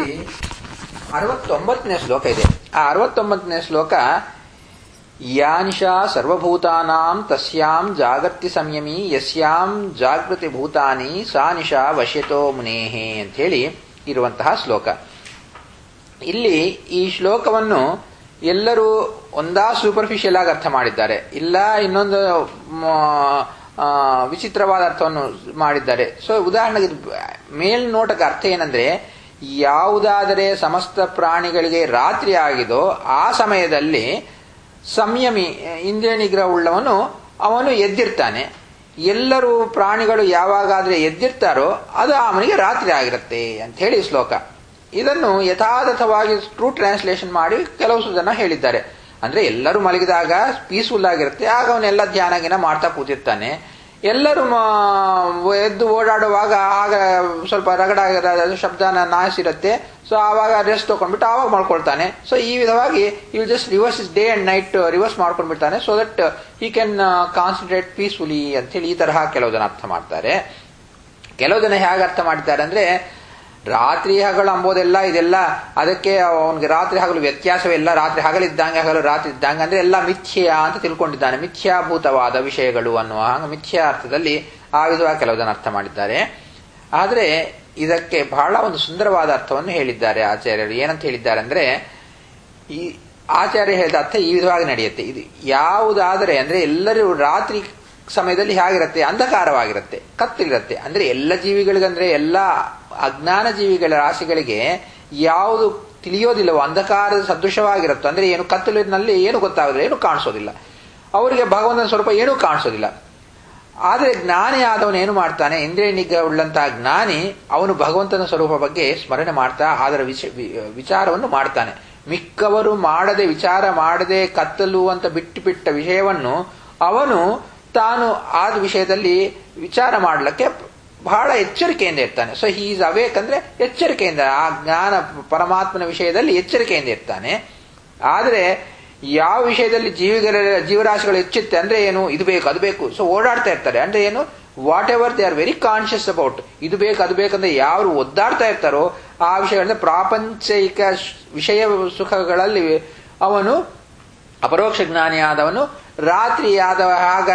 ಇಲ್ಲಿ ಅರವತ್ತೊಂಬತ್ತನೇ ಶ್ಲೋಕ ಇದೆ ಆ ಅರವತ್ತೊಂಬತ್ತನೇ ಶ್ಲೋಕ ಯಾನಿಶಾ ಸರ್ವಭೂತಾನಾಂ ತಸ್ಯಾಂ ಜಾಗರ್ತಿ ಸಂಯಮಿ ಯಸ್ಯಾಂ ಜಾಗೃತಿ ಭೂತಾನಿ ಸಾ ನಿಶಾ ವಶ್ಯತೋ ಮುನೇಹೆ ಅಂತ ಹೇಳಿ ಇರುವಂತಹ ಶ್ಲೋಕ ಇಲ್ಲಿ ಈ ಶ್ಲೋಕವನ್ನು ಎಲ್ಲರೂ ಒಂದಾ ಸೂಪರ್ಫಿಷಿಯಲ್ ಆಗಿ ಅರ್ಥ ಮಾಡಿದ್ದಾರೆ ಇಲ್ಲ ಇನ್ನೊಂದು ವಿಚಿತ್ರವಾದ ಅರ್ಥವನ್ನು ಮಾಡಿದ್ದಾರೆ ಸೊ ಉದಾಹರಣೆಗೆ ಮೇಲ್ನೋಟಕ್ಕೆ ಅರ್ಥ ಏನಂದ್ರೆ ಯಾವುದಾದರೆ ಸಮಸ್ತ ಪ್ರಾಣಿಗಳಿಗೆ ರಾತ್ರಿ ಆಗಿದೋ ಆ ಸಮಯದಲ್ಲಿ ಸಂಯಮಿ ಇಂದ್ರಿಯ ನಿಗ್ರಹ ಉಳ್ಳವನು ಅವನು ಎದ್ದಿರ್ತಾನೆ ಎಲ್ಲರೂ ಪ್ರಾಣಿಗಳು ಯಾವಾಗಾದ್ರೆ ಎದ್ದಿರ್ತಾರೋ ಅದು ಅವನಿಗೆ ರಾತ್ರಿ ಆಗಿರುತ್ತೆ ಅಂತ ಹೇಳಿ ಶ್ಲೋಕ ಇದನ್ನು ಯಥಾತಥವಾಗಿ ಟ್ರೂ ಟ್ರಾನ್ಸ್ಲೇಷನ್ ಮಾಡಿ ಕೆಲವು ಜನ ಹೇಳಿದ್ದಾರೆ ಅಂದ್ರೆ ಎಲ್ಲರೂ ಮಲಗಿದಾಗ ಪೀಸ್ಫುಲ್ ಆಗಿರುತ್ತೆ ಆಗ ಅವನೆಲ್ಲ ಧ್ಯಾನಗಿನ ಮಾಡ್ತಾ ಕೂತಿರ್ತಾನೆ ಎಲ್ಲರೂ ಎದ್ದು ಓಡಾಡುವಾಗ ಆಗ ಸ್ವಲ್ಪ ರಗಡ ಶಬ್ದನ ನಾಯಿಸಿರುತ್ತೆ ಸೊ ಆವಾಗ ರೆಸ್ಟ್ ತಗೊಂಡ್ಬಿಟ್ಟು ಆವಾಗ ಮಾಡ್ಕೊಳ್ತಾನೆ ಸೊ ಈ ವಿಧವಾಗಿ ಇವ್ just reverse is day and night reverse ಮಾಡ್ಕೊಂಡ್ಬಿಡ್ತಾನೆ so that he can concentrate peacefully ಅಂತ ಹೇಳಿ ಈ ತರಹ ಕೆಲವು ಜನ ಅರ್ಥ ಮಾಡ್ತಾರೆ ಕೆಲವು ಜನ ಹೇಗೆ ಅರ್ಥ ಮಾಡ್ತಾರೆ ಅಂದ್ರೆ ರಾತ್ರಿ ಹಗಲು ಅಂಬೋದೆಲ್ಲ ಇದೆಲ್ಲ ಅದಕ್ಕೆ ಅವನಿಗೆ ರಾತ್ರಿ ಹಗಲು ವ್ಯತ್ಯಾಸವಿಲ್ಲ ರಾತ್ರಿ ಹಗಲಿದ್ದಂಗೆ ಹಗಲು ರಾತ್ರಿ ಇದ್ದಂಗೆ ಅಂದ್ರೆ ಎಲ್ಲ ಮಿಥ್ಯ ಅಂತ ತಿಳ್ಕೊಂಡಿದ್ದಾನೆ ಮಿಥ್ಯಾಭೂತವಾದ ವಿಷಯಗಳು ಅನ್ನುವ ಹಾಗೆ ಮಿಥ್ಯಾ ಅರ್ಥದಲ್ಲಿ ಆ ವಿಧವಾಗಿ ಕೆಲವು ಜನ ಅರ್ಥ ಮಾಡಿದ್ದಾರೆ ಆದರೆ ಇದಕ್ಕೆ ಬಹಳ ಒಂದು ಸುಂದರವಾದ ಅರ್ಥವನ್ನು ಹೇಳಿದ್ದಾರೆ ಆಚಾರ್ಯರು ಏನಂತ ಹೇಳಿದ್ದಾರೆ ಅಂದ್ರೆ ಈ ಆಚಾರ್ಯ ಹೇಳಿದ ಅರ್ಥ ಈ ವಿಧವಾಗಿ ನಡೆಯುತ್ತೆ ಇದು ಯಾವುದಾದರೆ ಅಂದ್ರೆ ಎಲ್ಲರೂ ರಾತ್ರಿ ಸಮಯದಲ್ಲಿ ಹೇಗಿರುತ್ತೆ ಅಂಧಕಾರವಾಗಿರುತ್ತೆ ಕತ್ತಲಿರುತ್ತೆ ಅಂದ್ರೆ ಎಲ್ಲ ಜೀವಿಗಳಿಗಂದ್ರೆ ಎಲ್ಲ ಅಜ್ಞಾನ ಜೀವಿಗಳ ರಾಶಿಗಳಿಗೆ ಯಾವುದು ತಿಳಿಯೋದಿಲ್ಲವೋ ಅಂಧಕಾರದ ಸದೃಶವಾಗಿರುತ್ತೋ ಅಂದ್ರೆ ಏನು ಕತ್ತಲಿನಲ್ಲಿ ಏನು ಗೊತ್ತಾಗೋದಿಲ್ಲ ಏನು ಕಾಣಿಸೋದಿಲ್ಲ ಅವರಿಗೆ ಭಗವಂತನ ಸ್ವರೂಪ ಏನೂ ಕಾಣಿಸೋದಿಲ್ಲ ಆದರೆ ಜ್ಞಾನಿ ಆದವನು ಏನು ಮಾಡ್ತಾನೆ ಇಂದ್ರಿಯ ನಿಗ್ರಹ ಉಳ್ಳಂತಹ ಜ್ಞಾನಿ ಅವನು ಭಗವಂತನ ಸ್ವರೂಪ ಬಗ್ಗೆ ಸ್ಮರಣೆ ಮಾಡ್ತಾ ಅದರ ವಿಚಾರವನ್ನು ಮಾಡ್ತಾನೆ ಮಿಕ್ಕವರು ಮಾಡದೆ ವಿಚಾರ ಮಾಡದೆ ಕತ್ತಲು ಅಂತ ಬಿಟ್ಟು ಬಿಟ್ಟ ವಿಷಯವನ್ನು ಅವನು ತಾನು ಆ ವಿಷಯದಲ್ಲಿ ವಿಚಾರ ಮಾಡಲಿಕ್ಕೆ ಬಹಳ ಎಚ್ಚರಿಕೆಯಿಂದ ಇರ್ತಾನೆ ಸೊ ಹೀಸ್ ಅವೇಕ್ ಅಂದ್ರೆ ಎಚ್ಚರಿಕೆಯಿಂದ ಆ ಜ್ಞಾನ ಪರಮಾತ್ಮನ ವಿಷಯದಲ್ಲಿ ಎಚ್ಚರಿಕೆಯಿಂದ ಇರ್ತಾನೆ ಆದರೆ ಯಾವ ವಿಷಯದಲ್ಲಿ ಜೀವಿಗಳ ಜೀವರಾಶಿಗಳು ಹೆಚ್ಚುತ್ತೆ ಅಂದ್ರೆ ಏನು ಇದು ಬೇಕು ಅದು ಬೇಕು ಸೊ ಓಡಾಡ್ತಾ ಇರ್ತಾರೆ ಅಂದ್ರೆ ಏನು whatever they are very conscious about ಇದು ಬೇಕು ಅದು ಬೇಕಂದ್ರೆ ಯಾರು ಒದ್ದಾಡ್ತಾ ಇರ್ತಾರೋ ಆ ವಿಷಯಗಳಿಂದ ಪ್ರಾಪಂಚಿಕ ವಿಷಯ ಸುಖಗಳಲ್ಲಿ ಅವನು ಅಪರೋಕ್ಷ ಜ್ಞಾನಿ ಆದವನು ರಾತ್ರಿ ಆದ ಆಗ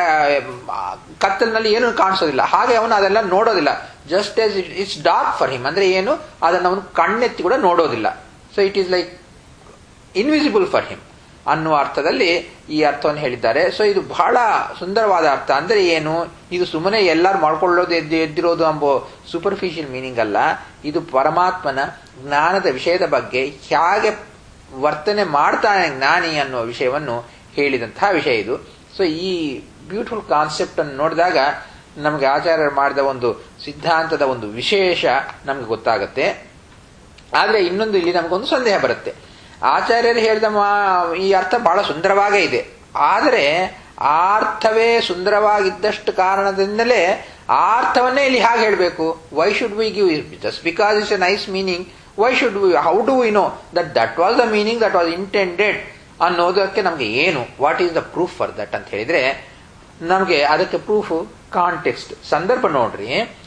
ಕತ್ತಲಿನಲ್ಲಿ ಏನು ಕಾಣಿಸೋದಿಲ್ಲ ಹಾಗೆ ಅವನು ಅದೆಲ್ಲ ನೋಡೋದಿಲ್ಲ just as it's dark for him ಅಂದ್ರೆ ಏನು ಅದನ್ನು ಅವನು ಕಣ್ಣೆತ್ತಿ ಕೂಡ ನೋಡೋದಿಲ್ಲ so it is like invisible for him ಅನ್ನುವ ಅರ್ಥದಲ್ಲಿ ಈ ಅರ್ಥವನ್ನು ಹೇಳಿದ್ದಾರೆ ಸೊ ಇದು ಬಹಳ ಸುಂದರವಾದ ಅರ್ಥ ಅಂದ್ರೆ ಏನು ಇದು ಸುಮ್ಮನೆ ಎಲ್ಲರೂ ಮಾಡ್ಕೊಳ್ಳೋದು ಎದ್ದು ಎದ್ದಿರೋದು ಎಂಬ ಸೂಪರ್ಫಿಷಿಯಲ್ ಮೀನಿಂಗ್ ಅಲ್ಲ ಇದು ಪರಮಾತ್ಮನ ಜ್ಞಾನದ ವಿಷಯದ ಬಗ್ಗೆ ಹೇಗೆ ವರ್ತನೆ ಮಾಡ್ತಾನೆ ಜ್ಞಾನಿ ಅನ್ನುವ ವಿಷಯವನ್ನು ಹೇಳಿದಂತಹ ವಿಷಯ ಇದು ಸೊ ಈ ಬ್ಯೂಟಿಫುಲ್ ಕಾನ್ಸೆಪ್ಟ್ ಅನ್ನು ನೋಡಿದಾಗ ನಮಗೆ ಆಚಾರ್ಯರು ಮಾಡಿದ ಒಂದು ಸಿದ್ಧಾಂತದ ಒಂದು ವಿಶೇಷ ನಮಗೆ ಗೊತ್ತಾಗುತ್ತೆ ಆದರೆ ಇನ್ನೊಂದು ಇಲ್ಲಿ ನಮಗೊಂದು ಸಂದೇಹ ಬರುತ್ತೆ ಆಚಾರ್ಯರು ಹೇಳಿದ ಈ ಅರ್ಥ ಬಹಳ ಸುಂದರವಾಗೇ ಇದೆ ಆದರೆ ಆ ಅರ್ಥವೇ ಸುಂದರವಾಗಿದ್ದಷ್ಟು ಕಾರಣದಿಂದಲೇ ಆ ಅರ್ಥವನ್ನೇ ಇಲ್ಲಿ ಹಾಗೆ ಹೇಳಬೇಕು why should we give just because it's a nice meaning why should we how do we know that that was the meaning that was intended ಅನ್ನೋದಕ್ಕೆ ನಮಗೆ ಏನು what is the proof for that ಅಂತ ಹೇಳಿದ್ರೆ ನಮಗೆ ಅದಕ್ಕೆ proof context ಸಂದರ್ಭ ನೋಡ್ರಿ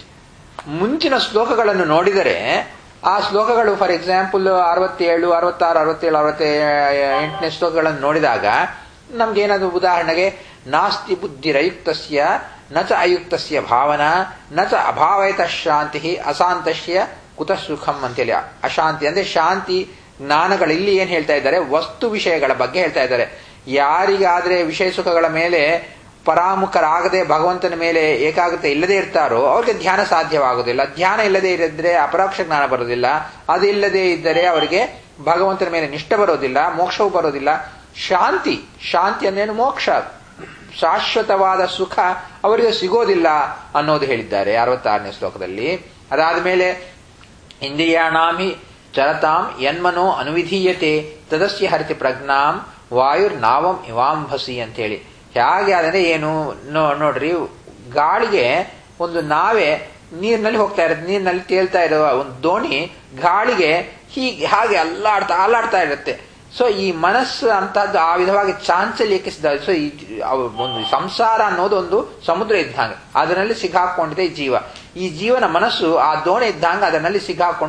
ಮುಂಚಿನ ಶ್ಲೋಕಗಳನ್ನು ನೋಡಿದರೆ ಆ ಶ್ಲೋಕಗಳು ಫಾರ್ ಎಕ್ಸಾಂಪಲ್ ಅರವತ್ತೇಳು ಅರವತ್ತಾರು ಅರವತ್ತೇಳು ಅರವತ್ತ ಎಂಟನೇ ಶ್ಲೋಕಗಳನ್ನು ನೋಡಿದಾಗ ನಮ್ಗೇನಾದ್ರು ಉದಾಹರಣೆಗೆ ನಾಸ್ತಿ ಬುದ್ಧಿರಯುಕ್ತಸ್ಯ ನ ಚ ಅಯುಕ್ತಸ್ಯ ಭಾವನಾ ನ ಚ ಅಭಾವಯತ ಶಾಂತಿ ಅಶಾಂತಸ್ಯ ಕುತಃ ಸುಖಂ ಅಂತೇಳಿ ಅಶಾಂತಿ ಅಂದ್ರೆ ಶಾಂತಿ ಜ್ಞಾನಗಳು ಇಲ್ಲಿ ಏನ್ ಹೇಳ್ತಾ ಇದ್ದಾರೆ ವಸ್ತು ವಿಷಯಗಳ ಬಗ್ಗೆ ಹೇಳ್ತಾ ಇದ್ದಾರೆ ಯಾರಿಗಾದ್ರೆ ವಿಷಯ ಸುಖಗಳ ಮೇಲೆ ಪರಾಮುಖರಾಗದೆ ಭಗವಂತನ ಮೇಲೆ ಏಕಾಗ್ರತೆ ಇಲ್ಲದೆ ಇರ್ತಾರೋ ಅವ್ರಿಗೆ ಧ್ಯಾನ ಸಾಧ್ಯವಾಗುವುದಿಲ್ಲ ಧ್ಯಾನ ಇಲ್ಲದೆ ಇರಿದ್ರೆ ಅಪರೋಕ್ಷ ಜ್ಞಾನ ಬರೋದಿಲ್ಲ ಅದಿಲ್ಲದೆ ಇದ್ದರೆ ಅವರಿಗೆ ಭಗವಂತನ ಮೇಲೆ ನಿಷ್ಠ ಬರೋದಿಲ್ಲ ಮೋಕ್ಷವೂ ಬರೋದಿಲ್ಲ ಶಾಂತಿ ಶಾಂತಿ ಅಂದ್ರೇನು ಮೋಕ್ಷ ಶಾಶ್ವತವಾದ ಸುಖ ಅವರಿಗೆ ಸಿಗೋದಿಲ್ಲ ಅನ್ನೋದು ಹೇಳಿದ್ದಾರೆ ಅರವತ್ತಾರನೇ ಶ್ಲೋಕದಲ್ಲಿ ಅದಾದ ಮೇಲೆ ಇಂದ್ರಿಯಾಣಾಮಿ ಚರತಾಂ ಯನ್ಮನೋ ಅನುವಿಧೀಯತೆ ತದಸ್ಯ ಹರಿತಿ ಪ್ರಜ್ಞಾಂ ವಾಯುರ್ ನಾವಂ ಇವಾಂಭಸಿ ಅಂತೇಳಿ ಹೇಗೆ ಆದರೆ ಏನು ನೋಡ್ರಿ ಗಾಳಿಗೆ ಒಂದು ನಾವೆ ನೀರಿನಲ್ಲಿ ಹೋಗ್ತಾ ಇರುತ್ತೆ ನೀರಿನಲ್ಲಿ ತೇಲ್ತಾ ಇರುವ ಒಂದು ದೋಣಿ ಗಾಳಿಗೆ ಹೀಗೆ ಹಾಗೆ ಅಲ್ಲಾಡ್ತಾ ಅಲ್ಲಾಡ್ತಾ ಇರುತ್ತೆ ಸೊ ಈ ಮನಸ್ಸು ಅಂತದ್ದು ಆ ವಿಧವಾಗಿ ಚಾಂಚಲ್ಯಕ್ಕೆ ಸೊ ಈ ಒಂದು ಸಂಸಾರ ಅನ್ನೋದು ಒಂದು ಸಮುದ್ರ ಇದ್ದಂಗೆ ಅದರಲ್ಲಿ ಸಿಗಾಕೊಂಡಿದೆ ಈ ಜೀವ ಈ ಜೀವನ ಮನಸ್ಸು ಆ ದೋಣಿ ಇದ್ದಂಗೆ ಅದರಲ್ಲಿ ಸಿಗಾಕೊಂಡು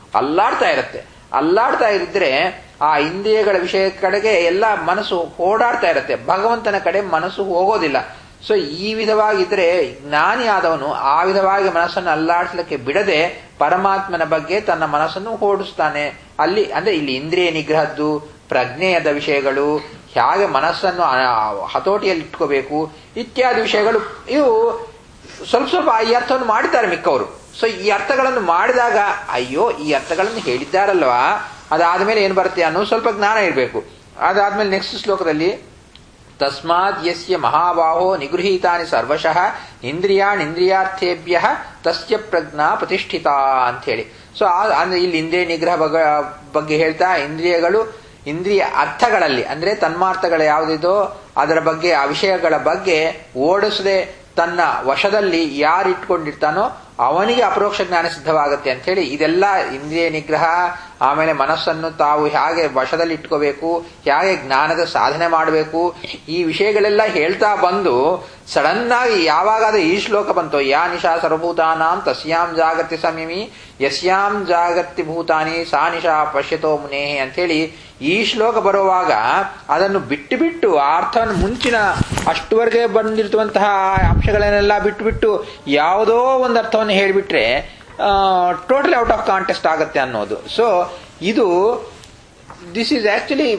ಅಲ್ಲಾಡ್ತಾ ಇರುತ್ತೆ ಅಲ್ಲಾಡ್ತಾ ಇದ್ರೆ ಆ ಇಂದ್ರಿಯಗಳ ವಿಷಯ ಕಡೆಗೆ ಎಲ್ಲ ಮನಸ್ಸು ಓಡಾಡ್ತಾ ಇರುತ್ತೆ ಭಗವಂತನ ಕಡೆ ಮನಸ್ಸು ಹೋಗೋದಿಲ್ಲ ಸೊ ಈ ವಿಧವಾಗಿದ್ರೆ ಜ್ಞಾನಿ ಆದವನು ಆ ವಿಧವಾಗಿ ಮನಸ್ಸನ್ನು ಅಲ್ಲಾಡಿಸ್ಲಿಕ್ಕೆ ಬಿಡದೆ ಪರಮಾತ್ಮನ ಬಗ್ಗೆ ತನ್ನ ಮನಸ್ಸನ್ನು ಓಡಿಸ್ತಾನೆ ಅಲ್ಲಿ ಅಂದ್ರೆ ಇಲ್ಲಿ ಇಂದ್ರಿಯ ನಿಗ್ರಹದ್ದು ಪ್ರಜ್ಞೆಯದ ವಿಷಯಗಳು ಹೇಗೆ ಮನಸ್ಸನ್ನು ಹತೋಟಿಯಲ್ಲಿ ಇಟ್ಕೋಬೇಕು ಇತ್ಯಾದಿ ವಿಷಯಗಳು ಇವು ಸ್ವಲ್ಪ ಸ್ವಲ್ಪ ಈ ಅರ್ಥವನ್ನು ಮಾಡಿದ್ದಾರೆ ಮಿಕ್ಕವರು ಸೊ ಈ ಅರ್ಥಗಳನ್ನು ಮಾಡಿದಾಗ ಅಯ್ಯೋ ಈ ಅರ್ಥಗಳನ್ನು ಹೇಳಿದ್ದಾರಲ್ವಾ ಅದಾದ್ಮೇಲೆ ಏನು ಬರುತ್ತೆ ಅನ್ನೋ ಸ್ವಲ್ಪ ಜ್ಞಾನ ಇರಬೇಕು ಅದಾದ್ಮೇಲೆ ನೆಕ್ಸ್ಟ್ ಶ್ಲೋಕದಲ್ಲಿ ತಸ್ಮಾತ್ ಯಸ್ಯ ಮಹಾಬಾಹೋ ನಿಗೃಹೀತಾನಿ ಸರ್ವಶಃ ಇಂದ್ರಿಯಾಣಿಂದ್ರಿಯಾರ್ಥೇಭ್ಯ ತಸ್ಯ ಪ್ರಜ್ಞಾ ಪ್ರತಿಷ್ಠಿತ ಅಂತ ಹೇಳಿ ಸೊ ಅಂದ್ರೆ ಇಲ್ಲಿ ಇಂದ್ರಿಯ ನಿಗ್ರಹ ಬಗ್ಗೆ ಹೇಳ್ತಾ ಇಂದ್ರಿಯಗಳು ಇಂದ್ರಿಯ ಅರ್ಥಗಳಲ್ಲಿ ಅಂದ್ರೆ ತನ್ಮಾರ್ಥಗಳು ಯಾವುದಿದೋ ಅದರ ಬಗ್ಗೆ ಆ ವಿಷಯಗಳ ಬಗ್ಗೆ ಓಡಿಸದೆ ತನ್ನ ವಶದಲ್ಲಿ ಯಾರು ಇಟ್ಕೊಂಡಿರ್ತಾನೋ ಅವನಿಗೆ ಅಪರೋಕ್ಷ ಜ್ಞಾನ ಸಿದ್ಧವಾಗುತ್ತೆ ಅಂತ ಹೇಳಿ ಇದೆಲ್ಲ ಇಂದ್ರಿಯ ನಿಗ್ರಹ ಆಮೇಲೆ ಮನಸ್ಸನ್ನು ತಾವು ಹೇಗೆ ವಶದಲ್ಲಿ ಇಟ್ಕೋಬೇಕು ಹೇಗೆ ಜ್ಞಾನದ ಸಾಧನೆ ಮಾಡಬೇಕು ಈ ವಿಷಯಗಳೆಲ್ಲ ಹೇಳ್ತಾ ಬಂದು ಸಡನ್ ಆಗಿ ಯಾವಾಗ ಈ ಶ್ಲೋಕ ಬಂತು ಯಾ ನಿಶಾ ಸರ್ವಭೂತಾನಾಂ ತಸ್ಯಾಂ ಜಾಗತಿ ಸಮೀಮಿ ಯಸ್ಯಾಂ ಜಾಗತಿ ಭೂತಾನಿ ಸಾ ನಿಶಾ ಪಶ್ಯತೋ ಮುನೇಹಿ ಅಂತೇಳಿ ಈ ಶ್ಲೋಕ ಬರುವಾಗ ಅದನ್ನು ಬಿಟ್ಟು ಬಿಟ್ಟು ಆ ಅರ್ಥವನ್ನು ಮುಂಚಿನ ಅಷ್ಟುವರೆಗೆ ಬಂದಿರುವಂತಹ ಅಂಶಗಳನ್ನೆಲ್ಲ ಬಿಟ್ಟು ಬಿಟ್ಟು ಯಾವುದೋ ಒಂದು ಅರ್ಥವನ್ನು ಹೇಳಿಬಿಟ್ರೆ ಟೋಟಲಿ ಔಟ್ ಆಫ್ ಕಾಂಟೆಸ್ಟ್ ಆಗುತ್ತೆ ಅನ್ನೋದು ಸೊ ಇದು ದಿಸ್ ಈಸ್ ಆಕ್ಚುಲಿ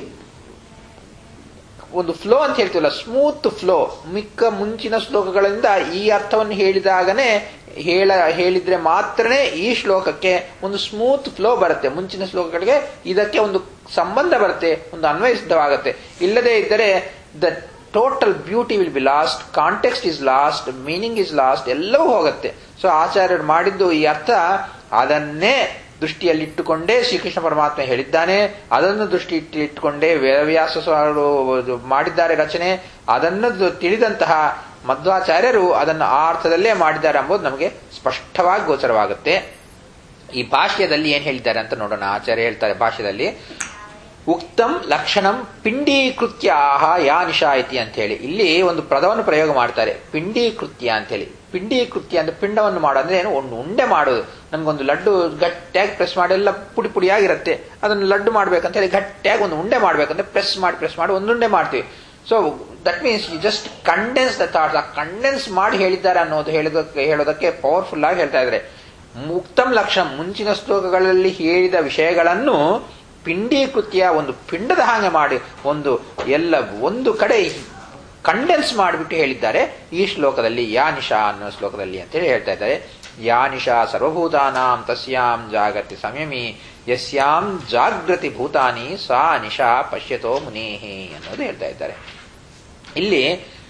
ಒಂದು ಫ್ಲೋ ಅಂತ ಹೇಳ್ತೀವಲ್ಲ ಸ್ಮೂತ್ ಫ್ಲೋ ಮಿಕ್ಕ ಮುಂಚಿನ ಶ್ಲೋಕಗಳಿಂದ ಈ ಅರ್ಥವನ್ನು ಹೇಳಿದಾಗನೇ ಹೇಳ ಹೇಳಿದ್ರೆ ಮಾತ್ರನೇ ಈ ಶ್ಲೋಕಕ್ಕೆ ಒಂದು ಸ್ಮೂತ್ ಫ್ಲೋ ಬರುತ್ತೆ ಮುಂಚಿನ ಶ್ಲೋಕಗಳಿಗೆ ಇದಕ್ಕೆ ಒಂದು ಸಂಬಂಧ ಬರುತ್ತೆ ಒಂದು ಅನ್ವಯಿಸಿದ್ಧವಾಗುತ್ತೆ ಇಲ್ಲದೇ ಇದ್ದರೆ the total beauty will be lost context is lost meaning is lost ಎಲ್ಲವೂ ಹೋಗುತ್ತೆ ಸೊ ಆಚಾರ್ಯರು ಮಾಡಿದ್ದು ಈ ಅರ್ಥ ಅದನ್ನೇ ದೃಷ್ಟಿಯಲ್ಲಿಟ್ಟುಕೊಂಡೇ ಶ್ರೀಕೃಷ್ಣ ಪರಮಾತ್ಮ ಹೇಳಿದ್ದಾನೆ ಅದನ್ನು ದೃಷ್ಟಿ ಇಟ್ಟುಕೊಂಡೇ ವೇದವ್ಯಾಸ ಮಾಡಿದ್ದಾರೆ ರಚನೆ ಅದನ್ನು ತಿಳಿದಂತಹ ಮಧ್ವಾಚಾರ್ಯರು ಅದನ್ನು ಆ ಅರ್ಥದಲ್ಲೇ ಮಾಡಿದ್ದಾರೆ ಎಂಬುದು ನಮಗೆ ಸ್ಪಷ್ಟವಾಗಿ ಗೋಚರವಾಗುತ್ತೆ ಈ ಭಾಷ್ಯದಲ್ಲಿ ಏನ್ ಹೇಳಿದ್ದಾರೆ ಅಂತ ನೋಡೋಣ ಆಚಾರ್ಯ ಹೇಳ್ತಾರೆ ಭಾಷ್ಯದಲ್ಲಿ ಉಕ್ತಂ ಲಕ್ಷಣಂ ಪಿಂಡೀಕೃತ್ಯ ಆಹ ಯಾ ನಿಶಾಯಿತಿ ಅಂತ ಹೇಳಿ ಇಲ್ಲಿ ಒಂದು ಪದವನ್ನು ಪ್ರಯೋಗ ಮಾಡ್ತಾರೆ ಪಿಂಡೀಕೃತ್ಯ ಅಂತ ಹೇಳಿ ಪಿಂಡೀಕೃತ್ಯ ಅಂದ್ರೆ ಪಿಂಡವನ್ನು ಮಾಡೋದು ಅಂದ್ರೆ ಏನು ಒಂದು ಉಂಡೆ ಮಾಡೋದು ನನ್ಗೊಂದು ಲಡ್ಡು ಗಟ್ಟಿಯಾಗಿ ಪ್ರೆಸ್ ಮಾಡಿ ಎಲ್ಲ ಪುಡಿ ಪುಡಿಯಾಗಿರುತ್ತೆ ಅದನ್ನು ಲಡ್ಡು ಮಾಡ್ಬೇಕಂತ ಹೇಳಿ ಗಟ್ಟಿಯಾಗಿ ಒಂದು ಉಂಡೆ ಮಾಡ್ಬೇಕಂದ್ರೆ ಪ್ರೆಸ್ ಮಾಡಿ ಪ್ರೆಸ್ ಮಾಡಿ ಒಂದು ಉಂಡೆ ಮಾಡ್ತೀವಿ so that means you just condense the thoughts ಆ ಕಂಡೆನ್ಸ್ ಮಾಡಿ ಹೇಳಿದ್ದಾರೆ ಅನ್ನೋದು ಹೇಳೋದಕ್ಕೆ ಹೇಳೋದಕ್ಕೆ ಪವರ್ಫುಲ್ ಆಗಿ ಹೇಳ್ತಾ ಇದ್ದಾರೆ ಮುಕ್ತಂ ಲಕ್ಷಣ ಮುಂಚಿನ ಶ್ಲೋಕಗಳಲ್ಲಿ ಹೇಳಿದ ವಿಷಯಗಳನ್ನು ಪಿಂಡೀಕೃತ್ಯ ಒಂದು ಪಿಂಡದ ಹಾಗೆ ಮಾಡಿ ಒಂದು ಎಲ್ಲ ಒಂದು ಕಡೆ ಕಂಡೆನ್ಸ್ ಮಾಡಿಬಿಟ್ಟು ಹೇಳಿದ್ದಾರೆ ಈ ಶ್ಲೋಕದಲ್ಲಿ ಯಾ ನಿಶಾ ಅನ್ನೋ ಶ್ಲೋಕದಲ್ಲಿ ಅಂತೇಳಿ ಹೇಳ್ತಾ ಇದ್ದಾರೆ ಯಾ ನಿಶಾ ಸರ್ವಭೂತಾನಾಂ ತಸ್ಯಾಂ ಜಾಗತಿ ಸಂಯಮಿ ಯಸ್ಯಾಂ ಜಾಗೃತಿ ಭೂತಾನಿ ಸಾ ನಿಶಾ ಪಶ್ಯತೋ ಮುನೇಹಿ ಅನ್ನೋದು ಹೇಳ್ತಾ ಇದ್ದಾರೆ ಇಲ್ಲಿ